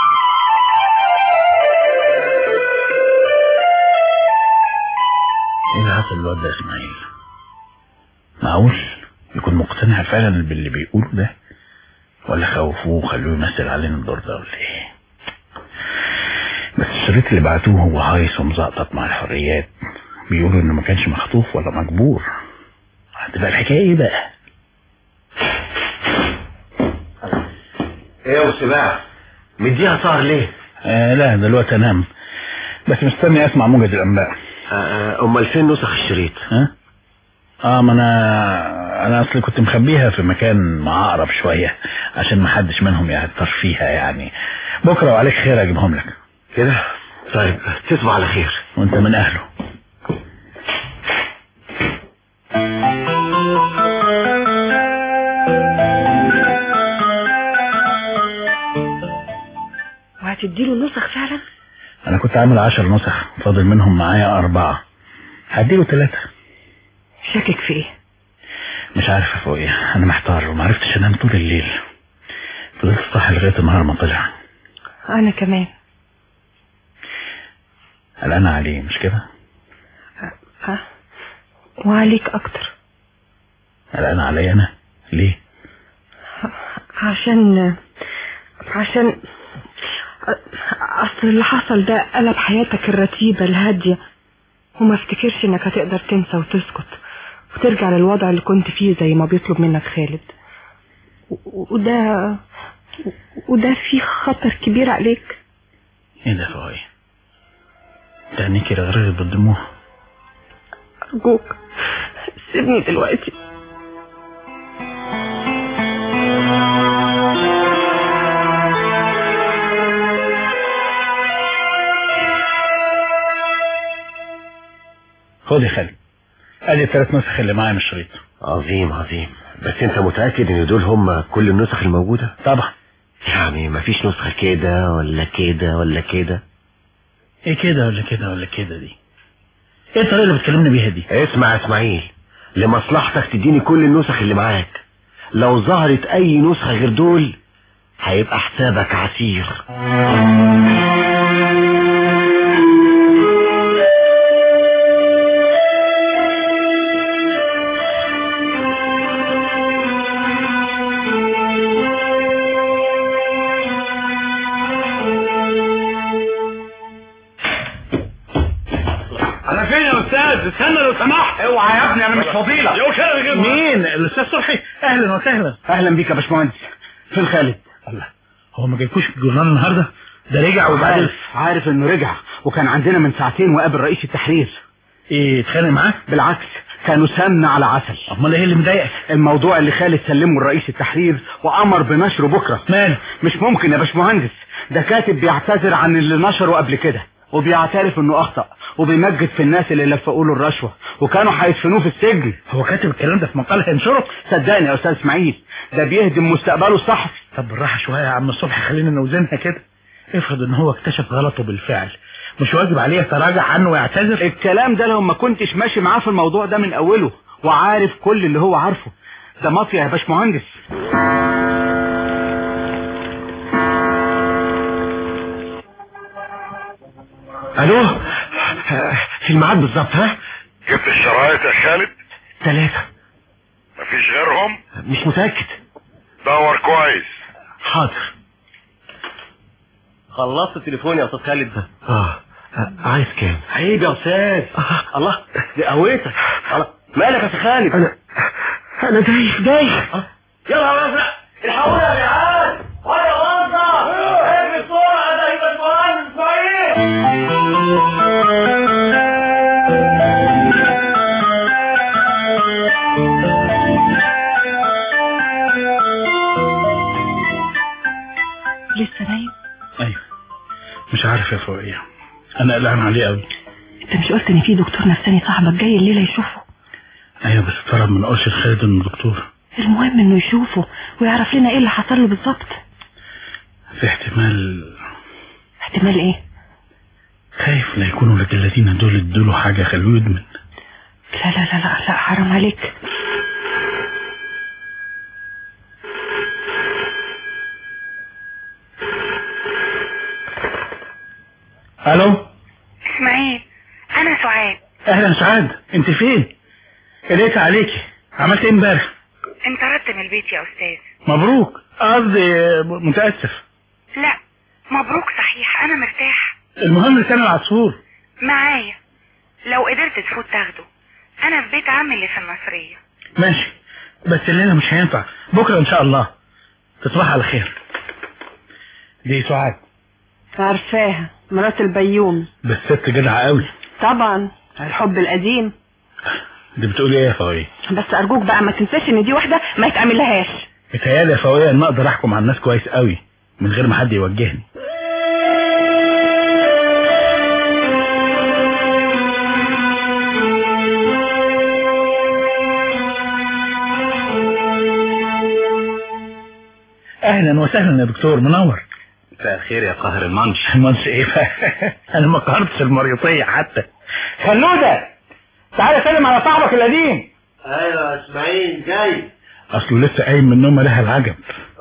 [SPEAKER 5] ايه اللي حصل الواد ده يا اسماعيل معقول يكون مقتنع فعلا باللي بيقوله ده ولا خوفوه وخلوه يمثل علينا الدور ده ولا ايه بس الشريط اللي بعتوه هو هايص ومزقطط مع الحريات بيقولوا انه ما كانش مخطوف ولا مجبور هتبقى الحكايه ايه بقى
[SPEAKER 10] ايه يا ابو السباع مديها سهر ليه
[SPEAKER 5] آه لا دلوقتي انام بس مستني اسمع موجة الانباء
[SPEAKER 10] آه، امال فين نسخ الشريط
[SPEAKER 5] ها اه ما انا انا اصلي كنت مخبيها في مكان معقرب شوية عشان ما حدش منهم يعتر فيها يعني بكرة وعليك خير اجيبهم لك
[SPEAKER 10] كده طيب تصبح على خير
[SPEAKER 5] وانت من اهله
[SPEAKER 8] وهتديله النسخ فعلا
[SPEAKER 5] انا كنت عامل عشر نسخ فاضل منهم معايا اربعة هديله ثلاثة
[SPEAKER 8] شاكك في ايه
[SPEAKER 5] مش عارف يا فوقيا انا محتار ومعرفتش انام طول الليل فضلت صاحي لغاية النهار ما طلع
[SPEAKER 8] انا كمان
[SPEAKER 5] قلقان عليه مش كده
[SPEAKER 8] ها وعليك اكتر
[SPEAKER 5] قلقان عليا انا ليه
[SPEAKER 8] عشان عشان اصل اللي حصل ده قلب حياتك الرتيبة الهادية وما افتكرش انك هتقدر تنسى وتسكت وترجع للوضع اللي كنت فيه زي ما بيطلب منك خالد و- وده وده فيه خطر كبير عليك
[SPEAKER 5] ايه ده فوقيا ده عينيكي رغرغت بالدموع
[SPEAKER 8] ارجوك سيبني دلوقتي
[SPEAKER 5] خد يا خالد ادي الثلاث نسخ اللي معايا من الشريط
[SPEAKER 10] عظيم عظيم بس انت متأكد ان دول هم كل النسخ الموجودة
[SPEAKER 5] طبعا
[SPEAKER 10] يعني مفيش نسخة كده ولا كده ولا كده
[SPEAKER 5] ايه كده ولا كده ولا كده دي ايه الطريقة اللي بتكلمني بيها دي
[SPEAKER 10] اسمع يا اسماعيل لمصلحتك تديني كل النسخ اللي معاك لو ظهرت اي نسخة غير دول هيبقى حسابك عسير
[SPEAKER 12] انا فين يا استاذ استنى لو سمحت اوعى يا ابني انا مش فضيلة
[SPEAKER 5] مين الاستاذ صبحي اهلا وسهلا
[SPEAKER 12] اهلا بيك يا باشمهندس فين خالد
[SPEAKER 5] الله هو ما جايبكوش الجورنال النهارده ده رجع وبعد
[SPEAKER 12] عارف عارف انه رجع وكان عندنا من ساعتين وقابل رئيس التحرير
[SPEAKER 5] ايه اتخانق معاه
[SPEAKER 12] بالعكس كانوا سمنة على عسل
[SPEAKER 5] امال ايه اللي مضايقك
[SPEAKER 12] الموضوع اللي خالد سلمه لرئيس التحرير وامر بنشره بكره
[SPEAKER 5] ماله
[SPEAKER 12] مش ممكن يا باشمهندس ده كاتب بيعتذر عن اللي نشره قبل كده وبيعترف انه اخطأ وبيمجد في الناس اللي لفقوا له الرشوة وكانوا هيدفنوه في السجن
[SPEAKER 5] هو كاتب الكلام ده في مقال هينشره
[SPEAKER 12] صدقني يا استاذ اسماعيل ده بيهدم مستقبله الصحفي
[SPEAKER 5] طب بالراحة شوية يا عم الصبح خلينا نوزنها كده افرض ان هو اكتشف غلطه بالفعل مش واجب عليه يتراجع عنه ويعتذر
[SPEAKER 12] الكلام ده لو ما كنتش ماشي معاه في الموضوع ده من اوله وعارف كل اللي هو عارفه ده مافيا يا باشمهندس
[SPEAKER 10] الو في الميعاد بالظبط ها
[SPEAKER 11] جبت الشرايط يا خالد
[SPEAKER 10] ثلاثة
[SPEAKER 11] مفيش غيرهم
[SPEAKER 10] مش متأكد
[SPEAKER 11] دور كويس
[SPEAKER 10] حاضر
[SPEAKER 16] خلصت تليفوني يا استاذ خالد
[SPEAKER 10] اه عايز كام
[SPEAKER 16] عيب يا استاذ الله دي قويتك الله مالك يا استاذ خالد
[SPEAKER 10] انا انا دايخ دايخ
[SPEAKER 16] يلا يا ازرق الحقونا يا جدعان ولا غلطه اجري بسرعه ده يبقى المهندس اسماعيل
[SPEAKER 8] لسه نايم
[SPEAKER 5] ايوه مش عارف يا فوقية انا قلقان عليه قوي
[SPEAKER 8] انت مش قلت ان في دكتور نفساني صاحبك جاي الليله يشوفه
[SPEAKER 5] ايوه بس طلب من قرش خالد انه دكتور
[SPEAKER 8] المهم انه يشوفه ويعرف لنا ايه اللي حصل له بالظبط
[SPEAKER 5] في احتمال
[SPEAKER 8] احتمال ايه
[SPEAKER 5] خايف لا يكونوا الجلادين دول ادوا له حاجه خلوه يدمن
[SPEAKER 8] لا لا لا لا, لا حرام عليك
[SPEAKER 5] الو
[SPEAKER 6] اسماعيل انا سعاد
[SPEAKER 5] اهلا سعاد انت فين قلقت عليكي عملت ايه امبارح
[SPEAKER 6] انت ردت من البيت يا استاذ
[SPEAKER 5] مبروك قصدي متاسف
[SPEAKER 6] لا مبروك صحيح انا مرتاح
[SPEAKER 5] المهم لسان العصفور
[SPEAKER 6] معايا لو قدرت تفوت تاخده انا في بيت عمي اللي في النصرية
[SPEAKER 5] ماشي بس الليله مش هينفع بكره ان شاء الله تصبح على خير دي سعاد
[SPEAKER 8] عارفاها مرات البيوم
[SPEAKER 5] بس ست جدعه قوي
[SPEAKER 8] طبعا الحب القديم
[SPEAKER 5] دي بتقول ايه يا فوقيه
[SPEAKER 8] بس ارجوك بقى ما تنساش ان دي واحده ما يتعملهاش
[SPEAKER 5] متهيألي يا فوقيه ان اقدر احكم على الناس كويس قوي من غير ما حد يوجهني اهلا وسهلا يا دكتور منور
[SPEAKER 1] مساء الخير يا قاهر المنش
[SPEAKER 5] المنش ايه بقى انا ما قهرتش المريطيه حتى خلوده تعالى سلم على صاحبك القديم
[SPEAKER 10] ايوه يا اسماعيل جاي
[SPEAKER 5] اصله لسه قايم من النوم لها العجب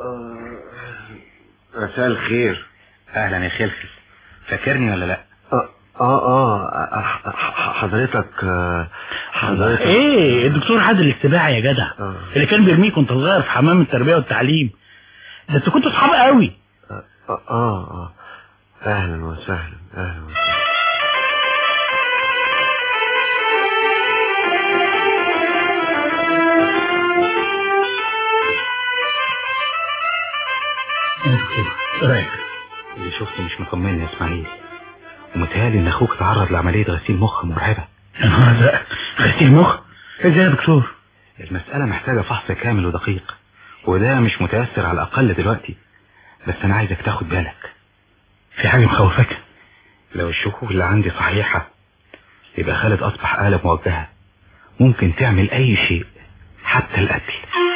[SPEAKER 10] مساء الخير
[SPEAKER 1] اهلا يا خلخل فاكرني ولا لا
[SPEAKER 10] اه اه اه ح- حضرتك آه، حضرتك
[SPEAKER 5] ايه الدكتور عادل السباعي يا جدع اللي كان بيرميك وانت صغير في حمام التربيه والتعليم ده انتوا كنتوا اصحاب قوي
[SPEAKER 10] اه اه اه اهلا وسهلا اهلا وسهلا
[SPEAKER 5] رايك
[SPEAKER 1] اللي شفته مش مطمني يا اسماعيل ومتهيألي ان اخوك تعرض لعمليه غسيل مخ مرعبه
[SPEAKER 5] يا نهار ازرق غسيل مخ ازاي يا دكتور
[SPEAKER 1] المساله محتاجه فحص كامل ودقيق وده مش متيسر على الاقل دلوقتي بس انا عايزك تاخد بالك
[SPEAKER 5] في حاجه مخوفاك
[SPEAKER 1] لو الشكوك اللي عندي صحيحه يبقى خالد اصبح آلة موجهه ممكن تعمل اي شيء حتى القتل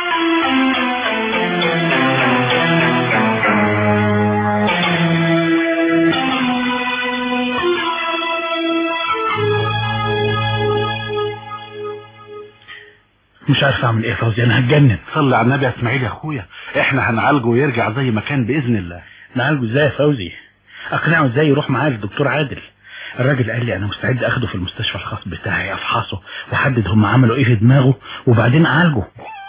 [SPEAKER 5] مش عارف اعمل ايه يا فوزي انا هتجنن
[SPEAKER 9] صلي على النبي يا اسماعيل يا اخويا احنا هنعالجه ويرجع زي ما كان باذن الله
[SPEAKER 5] نعالجه ازاي يا فوزي اقنعه ازاي يروح معايا للدكتور عادل الراجل قال لي انا مستعد اخده في المستشفى الخاص بتاعي افحصه واحدد هم عملوا ايه في دماغه وبعدين اعالجه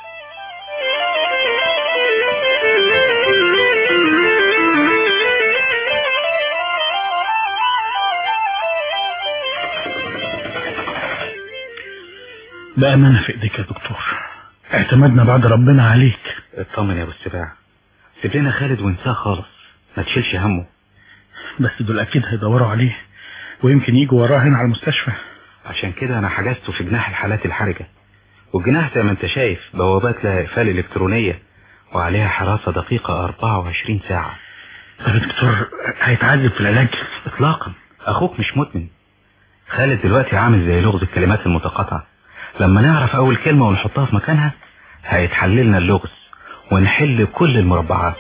[SPEAKER 5] بأمانة في ايديك يا دكتور اعتمدنا بعد ربنا عليك
[SPEAKER 1] اطمن يا ابو السباع سيب لنا خالد وانساه خالص ما تشيلش همه
[SPEAKER 5] بس دول اكيد هيدوروا عليه ويمكن يجوا وراه هنا على المستشفى
[SPEAKER 1] عشان كده انا حجزته في جناح الحالات الحرجة والجناح زي ما انت شايف بوابات لها اقفال الكترونية وعليها حراسة دقيقة 24 ساعة
[SPEAKER 5] طب يا دكتور هيتعذب في العلاج
[SPEAKER 1] اطلاقا اخوك مش مدمن خالد دلوقتي عامل زي لغز الكلمات المتقاطعة لما نعرف اول كلمة ونحطها في مكانها هيتحللنا اللغز ونحل كل المربعات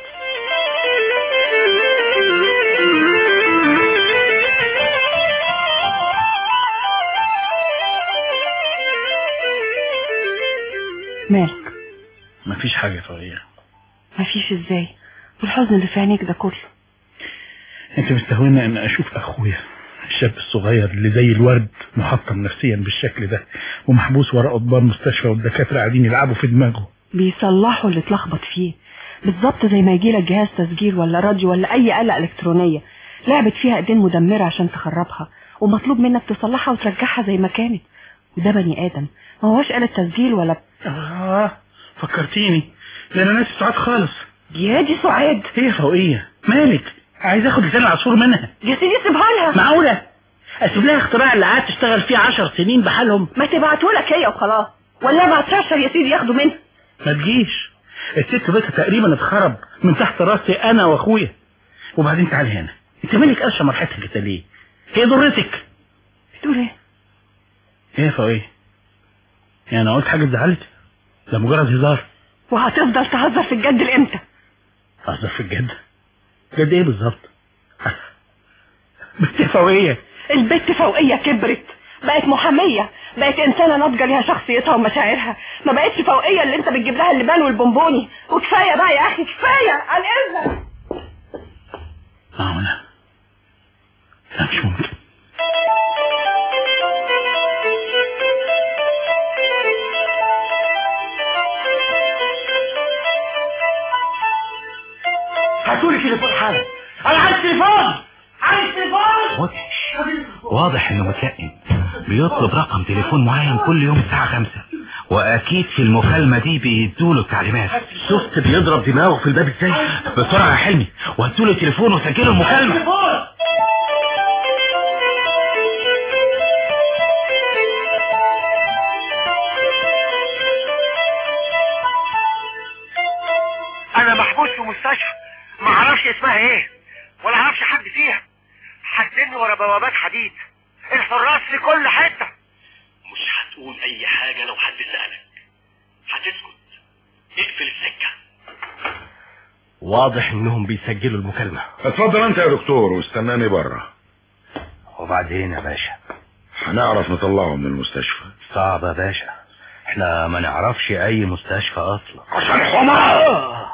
[SPEAKER 8] مالك
[SPEAKER 5] مفيش حاجة يا فوزية
[SPEAKER 8] مفيش ازاي والحزن اللي في عينيك ده كله
[SPEAKER 5] انت مستهونة ان اشوف اخويا الشاب الصغير اللي زي الورد محطم نفسيا بالشكل ده ومحبوس ورا قضبان مستشفى والدكاترة قاعدين يلعبوا في دماغه
[SPEAKER 8] بيصلحوا اللي اتلخبط فيه بالظبط زي ما يجيلك جهاز تسجيل ولا راديو ولا اي آلة الكترونية لعبت فيها ايدين مدمرة عشان تخربها ومطلوب منك تصلحها وترجعها زي ما كانت وده بني ادم ما هوش آلة تسجيل ولا
[SPEAKER 5] اه فكرتيني ده انا ناسي سعاد خالص
[SPEAKER 8] يا دي سعاد
[SPEAKER 5] هي فوقية مالك عايز اخد لسان العصفور منها
[SPEAKER 8] يا سيدي سيبها لها
[SPEAKER 5] معقولة اسيب لها اختراع اللي قعدت تشتغل فيه عشر سنين بحالهم
[SPEAKER 8] ما تبعتهولك هي وخلاص ولا ابعتها يا سيدي ياخدوا منها
[SPEAKER 5] ما تجيش الست بيتها تقريبا اتخرب من تحت راسي انا واخويا وبعدين تعالي هنا انت مالك قرشه مرحتك كده ليه هي ضرتك
[SPEAKER 8] بتقول ايه
[SPEAKER 5] ايه يا فوقيه يعني انا قلت حاجه تزعلك ده مجرد هزار
[SPEAKER 8] وهتفضل تهزر في الجد لامتى
[SPEAKER 5] هزر في الجد جد ايه بالظبط بنت يا فوقيه
[SPEAKER 8] البت فوقية كبرت بقت محامية بقت إنسانة ناضجة ليها شخصيتها ومشاعرها ما بقتش فوقية اللي أنت بتجيب لها اللبان والبونبوني وكفاية بقى يا أخي كفاية عن إذنك
[SPEAKER 5] اه لا لا مش ممكن
[SPEAKER 16] هاتولي تليفون حالا انا عايز تليفون عايز تليفون
[SPEAKER 1] مدهش واضح انه متلقن بيطلب رقم تليفون معين كل يوم الساعة خمسة واكيد في المكالمة دي بيدوله التعليمات
[SPEAKER 10] شفت بيضرب دماغه في الباب ازاي
[SPEAKER 1] بسرعة يا حلمي وهاتوله تليفون وسجلوا المكالمة
[SPEAKER 16] تليفون
[SPEAKER 15] انا محبوس في مستشفى ما اعرفش اسمها ايه ولا اعرفش حد فيها حاجزني ورا بوابات حديد الحراس في كل حته
[SPEAKER 16] مش هتقول اي حاجة لو حد سألك هتسكت اقفل السكة
[SPEAKER 10] واضح انهم بيسجلوا المكالمة
[SPEAKER 11] اتفضل انت يا دكتور واستناني بره
[SPEAKER 13] وبعدين يا باشا
[SPEAKER 11] هنعرف نطلعه من المستشفى
[SPEAKER 13] صعب يا باشا احنا ما نعرفش اي مستشفى اصلا
[SPEAKER 11] عشان حمار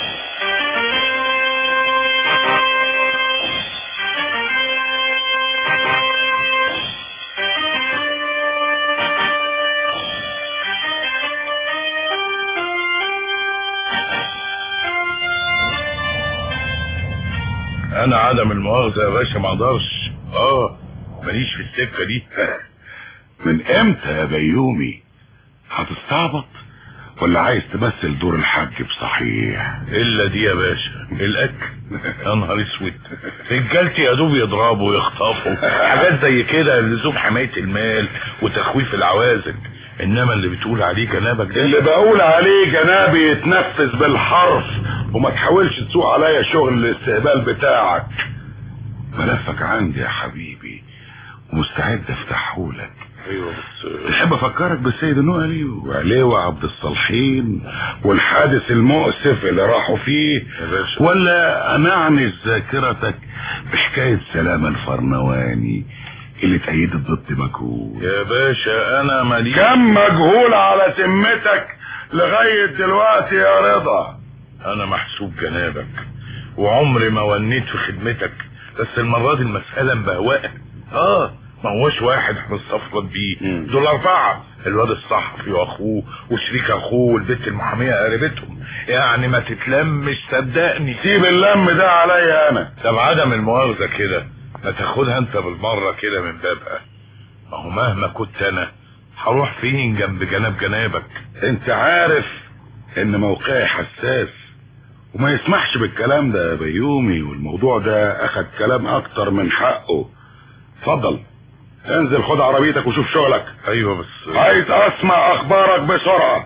[SPEAKER 9] انا عدم المؤاخذة يا باشا ما اقدرش اه ماليش في السكة دي
[SPEAKER 11] من امتى يا بيومي هتستعبط ولا عايز تمثل دور الحاج بصحيح
[SPEAKER 9] الا دي يا باشا الاكل يا نهار اسود رجالتي يا دوب يضربوا ويخطفوا حاجات زي كده لزوم حماية المال وتخويف العوازل انما اللي بتقول عليه جنابك ده
[SPEAKER 11] اللي بقول عليه جنابي يتنفذ بالحرف وما تحاولش تسوق عليا شغل الاستهبال بتاعك ملفك عندي يا حبيبي ومستعد افتحهولك
[SPEAKER 9] ايوه بس
[SPEAKER 11] تحب افكرك بالسيد النقلي وعليه وعبد الصالحين والحادث المؤسف اللي راحوا فيه
[SPEAKER 9] يا باشا
[SPEAKER 11] ولا انعنش ذاكرتك بحكاية سلامة الفرنواني اللي اتأيدت ضد مجهول
[SPEAKER 9] يا باشا انا ماليش
[SPEAKER 11] كم مجهول على ذمتك لغاية دلوقتي يا رضا
[SPEAKER 9] انا محسوب جنابك وعمري ما ونيت في خدمتك بس المرة دي المسألة مبهوقة اه ما هوش واحد هنستفرد بيه
[SPEAKER 11] مم.
[SPEAKER 9] دول اربعة الواد الصحفي واخوه وشريك اخوه والبنت المحامية قريبتهم يعني ما تتلمش صدقني
[SPEAKER 11] سيب اللم ده عليا انا
[SPEAKER 9] طب عدم المؤاخذة كده ما تاخدها انت بالمرة كده من بابها ما هو مهما كنت انا هروح فين جنب جناب جنابك
[SPEAKER 11] انت عارف ان موقعي حساس وما يسمحش بالكلام ده يا بيومي والموضوع ده اخد كلام اكتر من حقه اتفضل انزل خد عربيتك وشوف شغلك
[SPEAKER 9] ايوه بس
[SPEAKER 11] عايز اسمع اخبارك بسرعة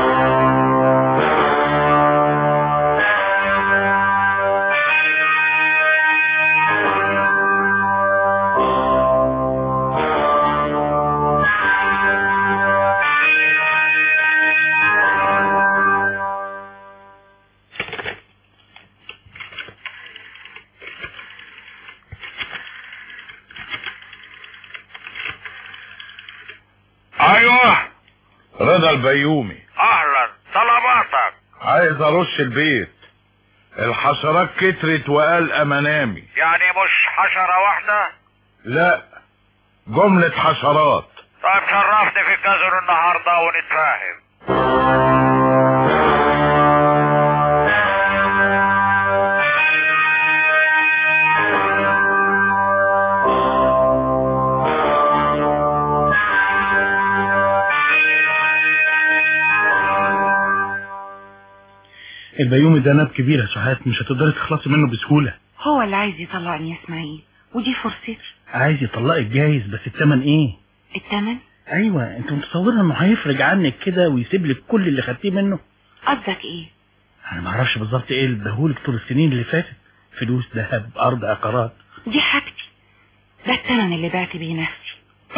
[SPEAKER 9] ايوه رضا البيومي
[SPEAKER 12] اهلا طلباتك
[SPEAKER 9] عايز ارش البيت الحشرات كترت وقال منامي
[SPEAKER 12] يعني مش حشرة واحدة
[SPEAKER 9] لا جملة حشرات
[SPEAKER 12] طيب شرفني في الكازينو النهاردة ونتفاهم
[SPEAKER 5] البيومي ده ناب كبير يا سعاد مش هتقدري تخلصي منه بسهولة
[SPEAKER 6] هو اللي عايز يطلعني يا اسماعيل ودي فرصتي
[SPEAKER 5] عايز يطلقك جايز بس التمن ايه
[SPEAKER 6] التمن
[SPEAKER 5] ايوه انت متصوره انه هيفرج عنك كده ويسيب لك كل اللي خدتيه منه
[SPEAKER 6] قصدك ايه
[SPEAKER 5] انا ما اعرفش بالظبط ايه اللي اداهولك طول السنين اللي فاتت فلوس ذهب ارض عقارات
[SPEAKER 6] دي حاجتي ده الثمن اللي بعت بيه نفسي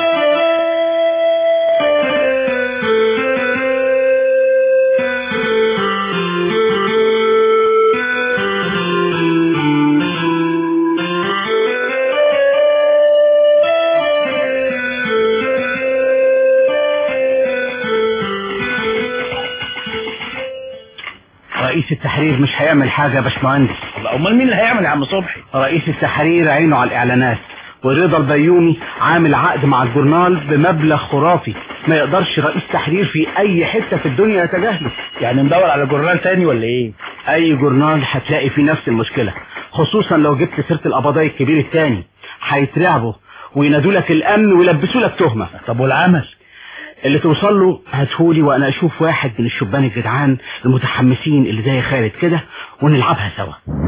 [SPEAKER 17] رئيس التحرير مش هيعمل حاجة يا باشمهندس
[SPEAKER 5] امال مين اللي هيعمل يا عم صبحي
[SPEAKER 17] رئيس التحرير عينه على الاعلانات ورضا البيومي عامل عقد مع الجورنال بمبلغ خرافي ما يقدرش رئيس تحرير في اي حتة في الدنيا يتجاهله
[SPEAKER 5] يعني ندور على جورنال تاني ولا ايه
[SPEAKER 17] اي جورنال هتلاقي فيه نفس المشكلة خصوصا لو جبت سيرة القبضاء الكبير التاني هيترعبوا وينادوا لك الامن ويلبسوا لك تهمة
[SPEAKER 5] طب والعمل
[SPEAKER 17] اللي توصل له هاتهولي وانا اشوف واحد من الشبان الجدعان المتحمسين اللي زي خالد كده ونلعبها سوا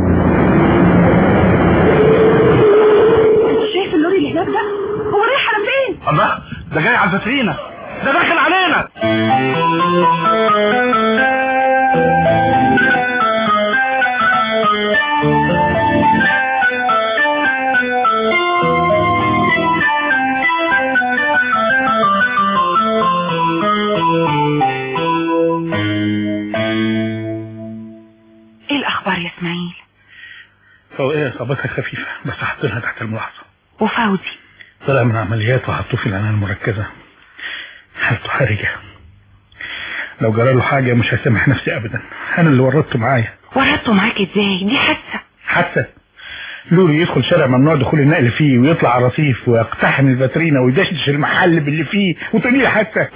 [SPEAKER 2] انت شايف اللوري اللي هناك ده هو رايح على فين
[SPEAKER 5] الله ده جاي على الفاترينا ده داخل علينا
[SPEAKER 6] ايه الاخبار يا اسماعيل
[SPEAKER 5] هو ايه خبطها خفيفة بس حاطينها تحت الملاحظة
[SPEAKER 6] وفوزي
[SPEAKER 5] طلع من عمليات وحطوه في العناية المركزة حالته حرجة لو جرى له حاجة مش هسامح نفسي ابدا انا اللي ورطته معايا
[SPEAKER 6] ورطته معاك ازاي دي حادثه
[SPEAKER 5] حتى لوري يدخل شارع ممنوع دخول النقل فيه ويطلع على الرصيف ويقتحم الفاترينا ويدشدش المحل باللي فيه وتقولي لي حتى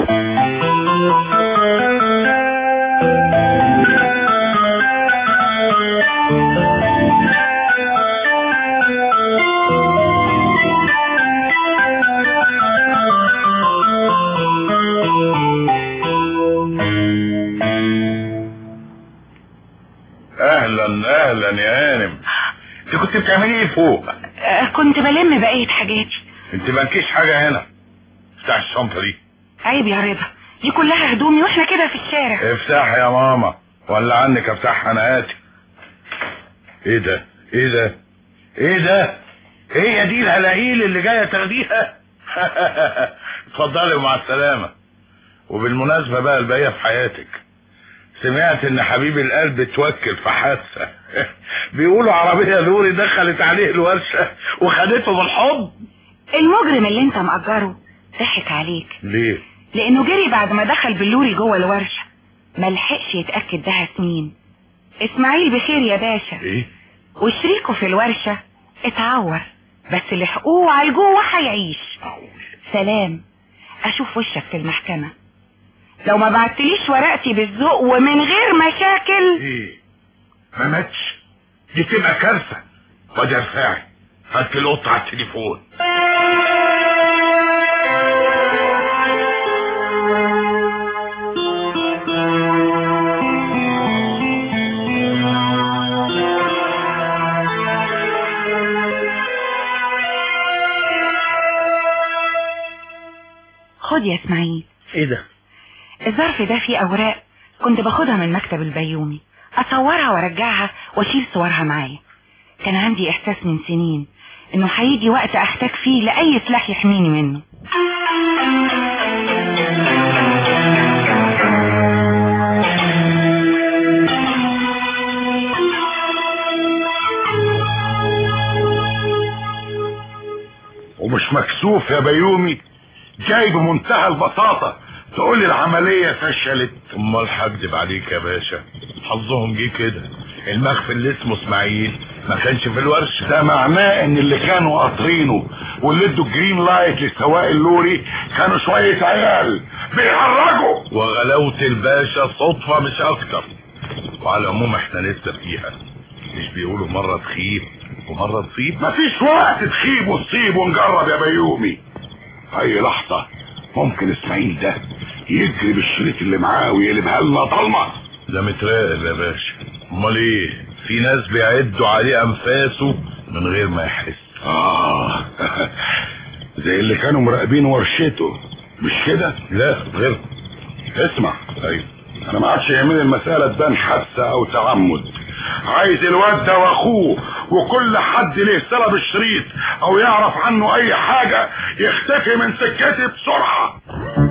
[SPEAKER 9] اهلا اهلا يا هانم انت كنت بتعملي ايه فوق
[SPEAKER 6] آه، كنت بلم بقية حاجاتي
[SPEAKER 9] انت مالكيش حاجه هنا افتح الشنطه دي
[SPEAKER 6] عيب يا رضا دي كلها هدومي واحنا كده في الشارع
[SPEAKER 9] افتح يا ماما ولا عنك افتحها انا اتي ايه ده ايه ده ايه ده هي دي الهلاهيل اللي جايه تاخديها اتفضلي ومع السلامه وبالمناسبه بقى الباقيه في حياتك سمعت ان حبيب القلب اتوكل في حادثه بيقولوا عربيه لوري دخلت عليه الورشه وخدته بالحضن
[SPEAKER 6] المجرم اللي انت مأجره ضحك عليك
[SPEAKER 9] ليه
[SPEAKER 6] لانه جري بعد ما دخل باللوري جوه الورشة ملحقش يتأكد ده سنين اسماعيل بخير يا باشا
[SPEAKER 9] ايه
[SPEAKER 6] وشريكه في الورشة اتعور بس لحقوه على جوه هيعيش سلام اشوف وشك في المحكمة لو ما بعتليش ورقتي بالذوق ومن غير مشاكل
[SPEAKER 9] ايه ما ماتش دي تبقى كارثه خد يا رفاعي هات لي القطه على التليفون
[SPEAKER 6] خد يا اسماعيل
[SPEAKER 5] ايه ده
[SPEAKER 6] الظرف ده فيه اوراق كنت باخدها من مكتب البيومي اصورها وارجعها واشيل صورها معايا كان عندي احساس من سنين انه هيجي وقت احتاج فيه لاي سلاح يحميني منه
[SPEAKER 11] ومش مكسوف يا بيومي جاي بمنتهى البساطة تقول لي العملية فشلت
[SPEAKER 9] امال هكدب عليك يا باشا حظهم جه كده المخفي اللي اسمه اسماعيل ما كانش في الورشه
[SPEAKER 11] ده معناه ان اللي كانوا قاطرينه واللي ادوا الجرين لايت لسواق اللوري كانوا شوية عيال بيهرجوا
[SPEAKER 9] وغلاوة الباشا صدفة مش اكتر وعلى العموم احنا لسه فيها مش بيقولوا مرة تخيب ومرة تصيب
[SPEAKER 11] مفيش وقت تخيب وتصيب ونجرب يا بيومي اي لحظة ممكن اسماعيل ده يجري بالشريط اللي معاه ويقلبها لنا ضلمة
[SPEAKER 9] ده متراقب يا باشا امال ايه في ناس بيعدوا عليه انفاسه من غير ما يحس
[SPEAKER 11] اه زي اللي كانوا مراقبين ورشته مش كده
[SPEAKER 9] لا غير
[SPEAKER 11] اسمع
[SPEAKER 9] ايوه
[SPEAKER 11] انا ما عادش يهمني المسألة تبان حادثة او تعمد عايز الواد ده واخوه وكل حد ليه صله بالشريط او يعرف عنه اي حاجه يختفي من سكتي بسرعه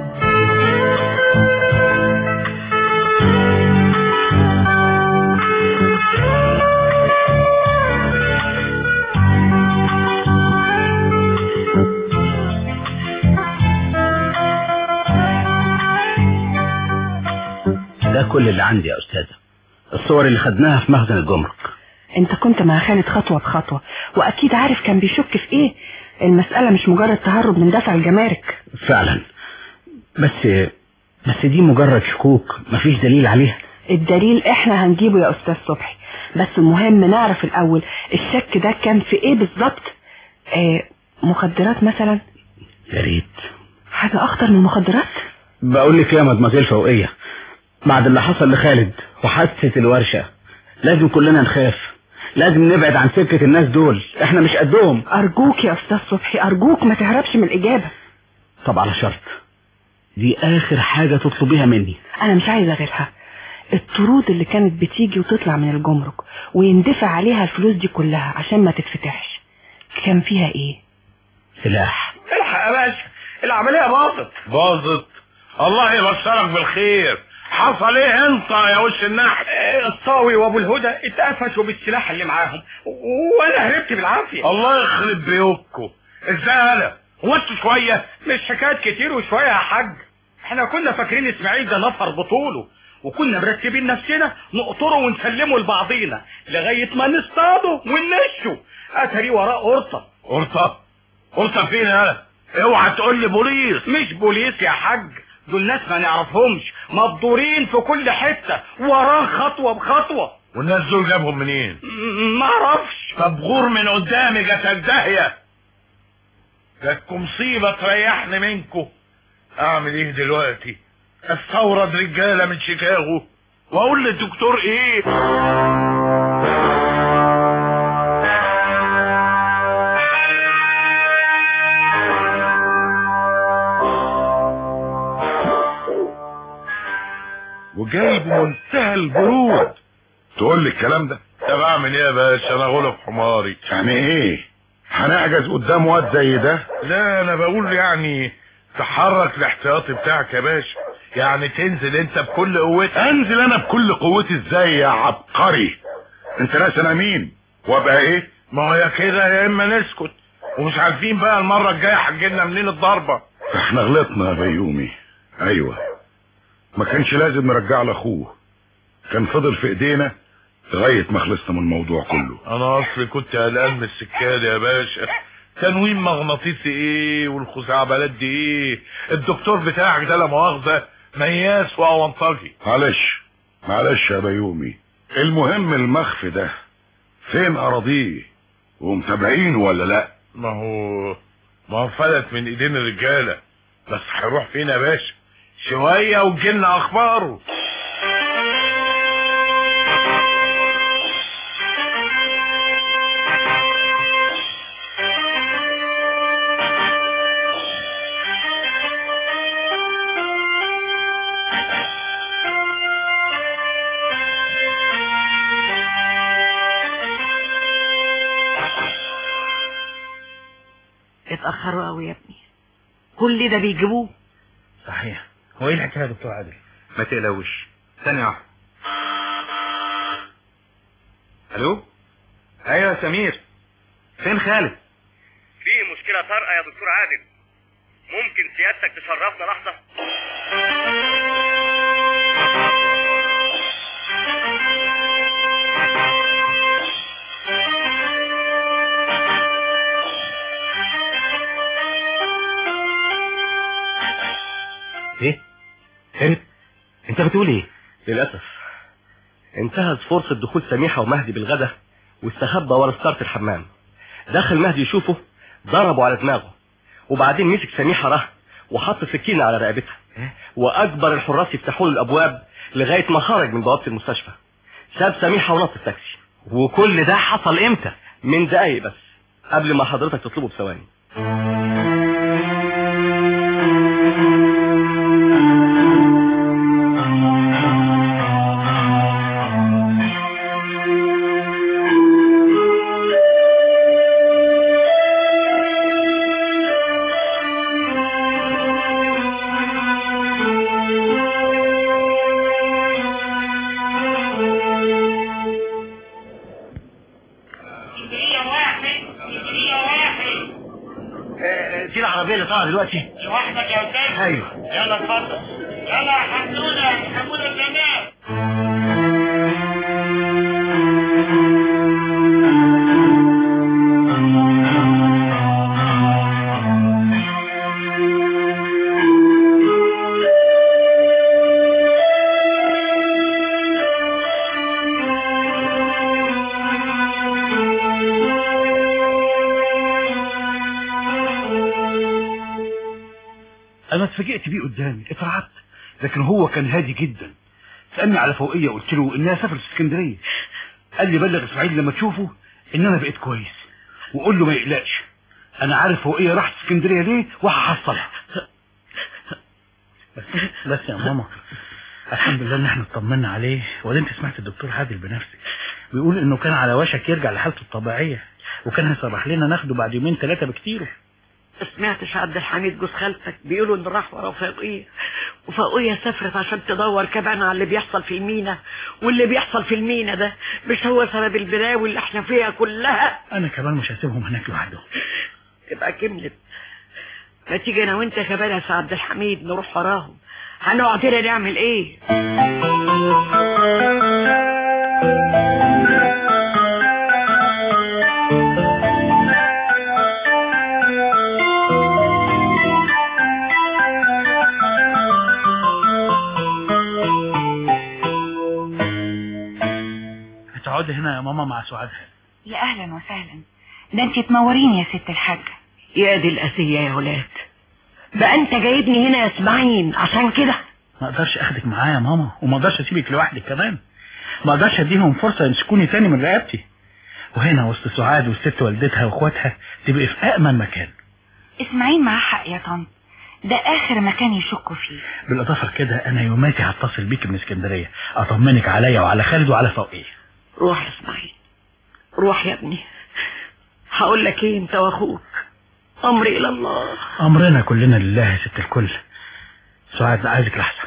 [SPEAKER 17] ده كل اللي عندي يا أستاذة الصور اللي خدناها في مخزن الجمرك
[SPEAKER 8] انت كنت مع خالد خطوة بخطوة واكيد عارف كان بيشك في ايه المسألة مش مجرد تهرب من دفع الجمارك
[SPEAKER 17] فعلا بس بس دي مجرد شكوك مفيش دليل عليها
[SPEAKER 8] الدليل احنا هنجيبه يا استاذ صبحي بس المهم نعرف الاول الشك ده كان في ايه بالظبط آه مخدرات مثلا
[SPEAKER 17] يا ريت
[SPEAKER 8] حاجة اخطر من مخدرات
[SPEAKER 17] بقول لك يا مدمزيل فوقية بعد اللي حصل لخالد وحادثة الورشة لازم كلنا نخاف لازم نبعد عن سكة الناس دول احنا مش قدهم
[SPEAKER 8] ارجوك يا استاذ صبحي ارجوك ما تهربش من الاجابة
[SPEAKER 17] طب على شرط دي اخر حاجة تطلبيها مني
[SPEAKER 8] انا مش عايزة غيرها الطرود اللي كانت بتيجي وتطلع من الجمرك ويندفع عليها الفلوس دي كلها عشان ما تتفتحش كان فيها ايه
[SPEAKER 17] سلاح
[SPEAKER 9] الحق يا باشا العملية باظت باظت الله يبشرك بالخير حصل ايه انت يا وش النحل
[SPEAKER 15] الصاوي وابو الهدى اتقفشوا بالسلاح اللي معاهم وانا هربت بالعافيه
[SPEAKER 9] الله يخرب بيوتكم ازاي انا وانتوا شويه
[SPEAKER 15] مش حكايات كتير وشويه يا حاج احنا كنا فاكرين اسماعيل ده نفر بطوله وكنا مرتبين نفسنا نقطره ونسلمه لبعضينا لغايه ما نصطاده وننشه اتري وراه قرطه
[SPEAKER 9] قرطه قرطه فين انا اوعى تقول لي بوليس
[SPEAKER 15] مش بوليس يا حاج دول ناس ما نعرفهمش مبدورين في كل حته وراه خطوه بخطوه
[SPEAKER 9] والناس دول جابهم منين
[SPEAKER 15] ما اعرفش
[SPEAKER 9] طب غور من قدامي جاتك داهيه جاتكم مصيبه تريحني منكم اعمل ايه دلوقتي استورد رجاله من شيكاغو واقول للدكتور ايه
[SPEAKER 11] وجاي بمنتهى البرود تقول لي الكلام ده
[SPEAKER 9] طب اعمل ايه يا باشا انا غلب حماري
[SPEAKER 11] يعني ايه هنعجز قدام واد زي ده
[SPEAKER 9] لا انا بقول يعني تحرك الاحتياطي بتاعك يا باشا يعني تنزل انت بكل قوتك
[SPEAKER 11] انزل انا بكل قوتي ازاي يا عبقري انت ناس انا مين وابقى ايه
[SPEAKER 9] ما هو يا كده يا اما نسكت ومش عارفين بقى المره الجايه هتجيلنا منين الضربه
[SPEAKER 11] احنا غلطنا يا بيومي ايوه ما كانش لازم نرجع لاخوه كان فضل في ايدينا لغايه ما خلصنا من الموضوع كله
[SPEAKER 9] انا اصلي كنت قلقان من السكاد يا باشا تنويم مغناطيسي ايه والخزعبلات دي ايه الدكتور بتاعك ده لا مؤاخذه مياس واونطجي
[SPEAKER 11] معلش معلش يا بيومي المهم المخف ده فين اراضيه ومتابعينه ولا لا
[SPEAKER 9] ما هو ما هو فلت من ايدين الرجاله بس هيروح فين يا باشا شويه وتجيلنا اخباره
[SPEAKER 14] اتأخروا قوي يا ابني كل ده بيجيبوه
[SPEAKER 5] صحيح هو ايه الحكايه يا دكتور عادل
[SPEAKER 18] ما تقلقوش ثانية واحدة الو ايوه يا سمير فين خالد
[SPEAKER 12] في مشكلة طارئة يا دكتور عادل ممكن سيادتك تشرفنا لحظة
[SPEAKER 10] ايه انت انت بتقول ايه للاسف انتهز فرصة دخول سميحة ومهدي بالغدا واستخبى ورا ستارة الحمام دخل مهدي يشوفه ضربه على دماغه وبعدين مسك سميحة رهن وحط سكينة على رقبتها واجبر الحراس يفتحوا له الابواب لغاية ما خرج من بوابة المستشفى ساب سميحة ونط التاكسي وكل ده حصل امتى من دقايق بس قبل ما حضرتك تطلبه بثواني دي العربية اللي طالعة دلوقتي
[SPEAKER 16] لوحدك يا استاذ
[SPEAKER 10] ايوه
[SPEAKER 16] يلا اتفضل يلا يا حمدونة يا حمودة الجمال
[SPEAKER 19] انا اتفاجئت بيه قدامي اترعبت لكن هو كان هادي جدا سألني على فوقية قلت له انها سافرت اسكندرية قال لي بلغ اسماعيل لما تشوفه ان انا بقيت كويس وقول له ما يقلقش انا عارف فوقية راحت اسكندرية ليه وهحصلها
[SPEAKER 5] بس, بس يا ماما الحمد لله ان احنا اطمنا عليه ولا انت سمعت الدكتور عادل بنفسك بيقول انه كان على وشك يرجع لحالته الطبيعية وكان هيصرح لنا ناخده بعد يومين ثلاثة بكتير
[SPEAKER 14] سمعتش عبد الحميد جوز خالتك بيقولوا ان راح ورا فوقيه وفوقيه سافرت عشان تدور كمان على اللي بيحصل في المينا واللي بيحصل في المينا ده مش هو سبب البلاوي اللي احنا فيها كلها
[SPEAKER 5] انا كمان مش هسيبهم هناك لوحدهم
[SPEAKER 14] تبقى كملت ما تيجي انا وانت كمان يا سي عبد الحميد نروح وراهم هنقعد هنا نعمل ايه
[SPEAKER 5] هتقعدي هنا يا ماما مع سعاد
[SPEAKER 6] يا اهلا وسهلا ده انت تنورين يا ست الحاجة
[SPEAKER 14] يا دي الاسية يا ولاد بقى انت جايبني هنا يا اسماعيل عشان كده
[SPEAKER 5] ما اقدرش اخدك معايا يا ماما وما اقدرش اسيبك لوحدك كمان ما اقدرش اديهم فرصة يمسكوني تاني من رقبتي وهنا وسط سعاد والست والدتها واخواتها تبقي في أأمن مكان
[SPEAKER 6] اسماعيل معاه حق يا طنط ده اخر مكان يشكوا فيه
[SPEAKER 5] بالإضافة كده أنا يوماتي هتصل بيك من اسكندرية أطمنك عليا وعلى خالد وعلى فوقيه
[SPEAKER 14] روح يا اسماعيل روح يا ابني هقول لك ايه انت واخوك امري الى الله
[SPEAKER 5] أمرنا كلنا لله يا ست الكل سعاد عايزك لحظة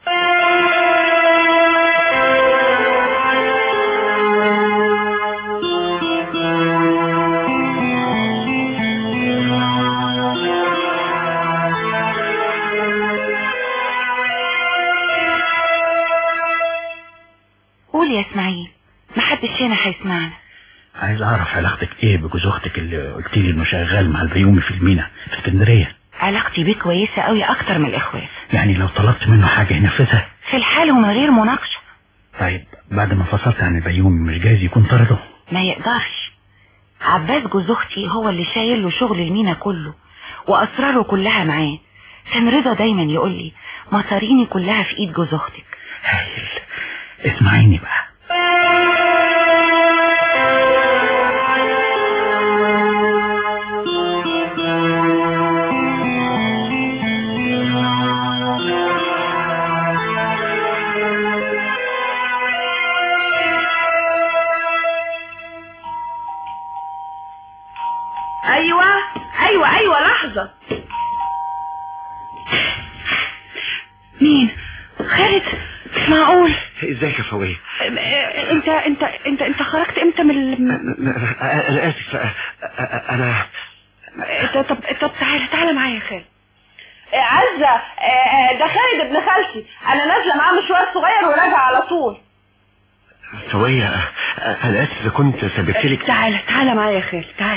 [SPEAKER 6] قول يا اسماعيل محدش هنا هيسمعنا
[SPEAKER 5] عايز أعرف علاقتك إيه بجوز أختك اللي قلت لي إنه شغال مع البيومي في المينا في اسكندرية
[SPEAKER 6] علاقتي بيه كويسة قوي اكتر من الاخوات
[SPEAKER 5] يعني لو طلبت منه حاجة ينفذها
[SPEAKER 6] في الحال ومن غير مناقشة
[SPEAKER 5] طيب بعد ما فصلت عن البيومي مش جايز يكون طرده
[SPEAKER 6] ما يقدرش عباس جوز اختي هو اللي شايل له شغل المينا كله واسراره كلها معاه كان رضا دايما يقول لي مصاريني كلها في ايد جوز اختك
[SPEAKER 5] هايل اسمعيني بقى
[SPEAKER 8] ايوه ايوه ايوه لحظة
[SPEAKER 6] مين خالد معقول
[SPEAKER 10] ازيك يا فوقية
[SPEAKER 8] انت انت انت انت خرجت امتى من ال...
[SPEAKER 10] انا اسف انا
[SPEAKER 8] طب طب طب تعالى تعالى معايا يا خالد عزة ده خالد ابن خالتي انا نازله معاه مشوار صغير وراجع على طول
[SPEAKER 10] فوقية انا اسف اذا كنت سببت لك
[SPEAKER 8] تعالى تعالى معايا يا خالد تعالى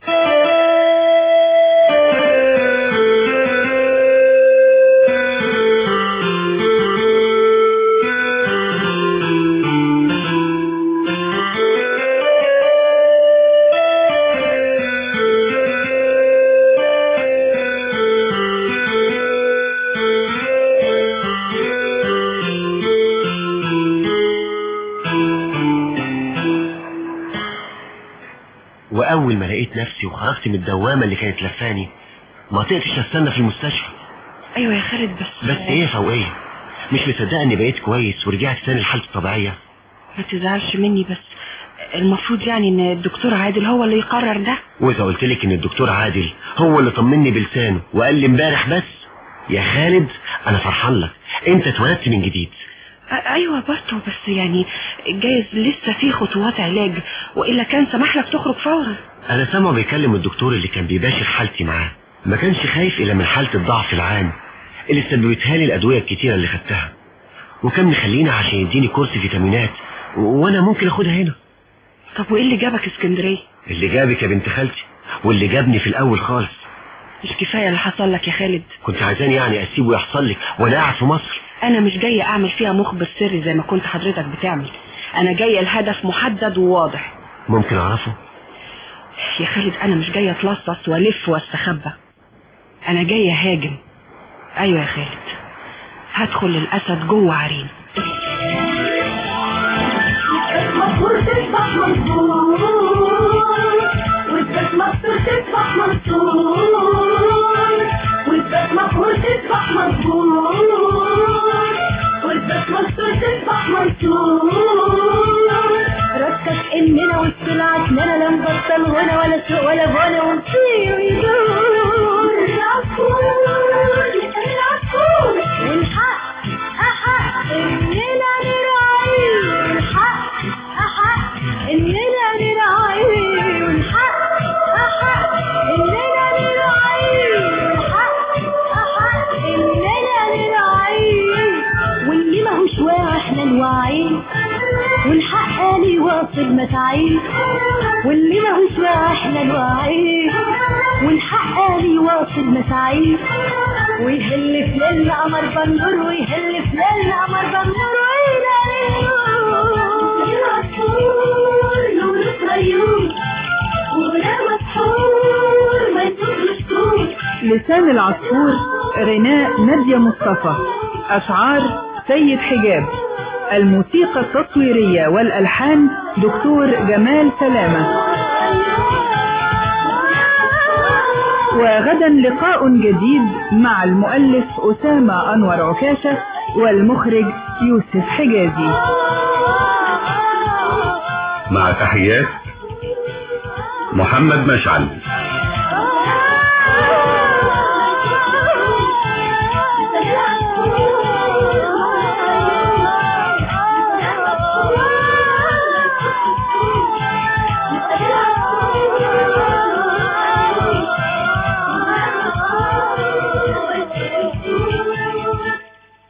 [SPEAKER 10] واول ما لقيت نفسي وخرجت من الدوامة اللي كانت لفاني ما طقتش استنى في المستشفى
[SPEAKER 8] ايوه يا خالد بس
[SPEAKER 10] بس ايه يا فوقية مش مصدقة اني بقيت كويس ورجعت تاني لحالتي الطبيعية
[SPEAKER 8] ما تزعلش مني بس المفروض يعني ان الدكتور عادل هو اللي يقرر ده
[SPEAKER 10] واذا قلت لك ان الدكتور عادل هو اللي طمني بلسانه وقال لي امبارح بس يا خالد انا فرحان لك انت اتولدت من جديد
[SPEAKER 8] أ- ايوه برضه بس يعني جايز لسه في خطوات علاج والا كان سمح لك تخرج فورا
[SPEAKER 10] انا سامعه بيكلم الدكتور اللي كان بيباشر حالتي معاه ما كانش خايف الا من حالة الضعف العام اللي سببتها لي الادوية الكتيرة اللي خدتها وكان مخليني عشان يديني كورس فيتامينات و- وانا ممكن اخدها هنا
[SPEAKER 8] طب وايه اللي جابك اسكندريه
[SPEAKER 10] اللي جابك يا بنت خالتي واللي جابني في الاول خالص
[SPEAKER 8] مش كفايه اللي حصل لك يا خالد
[SPEAKER 10] كنت عايزاني يعني اسيبه يحصل لك وانا قاعد في مصر
[SPEAKER 8] انا مش جايه اعمل فيها مخبر سري زي ما كنت حضرتك بتعمل انا جايه الهدف محدد وواضح
[SPEAKER 10] ممكن اعرفه
[SPEAKER 8] يا خالد انا مش جايه اتلصص والف واستخبى انا جايه هاجم ايوه يا خالد هدخل الاسد جوه عرين
[SPEAKER 16] مفروض تصبح منصور والبس مفروض تصبح منصور والبس مفروض تصبح منصور والبس مفروض تصبح منصور ركز اننا والسلعة اننا لا نبطل غنى ولا سوق ولا غنى ونطير ويدور العصفور العصفور والحق أحق إننا نراعي والحق أحق إننا نراعي والحق أحق إننا نراعي والحق أحق إننا نراعي واللي ماهوش واعي احنا نوعيه والحق آلي واصل متاعيه واللي ماهوش واعي احنا نوعيه والحق آلي واصل متاعيه ويهل في ليل قمر بنور ويهل في ليل قمر بنور
[SPEAKER 2] لسان العصفور غناء نادية مصطفى أشعار سيد حجاب الموسيقى التصويرية والألحان دكتور جمال سلامة وغدا لقاء جديد مع المؤلف أسامة أنور عكاشة والمخرج يوسف حجازي
[SPEAKER 11] مع تحيات محمد مشعل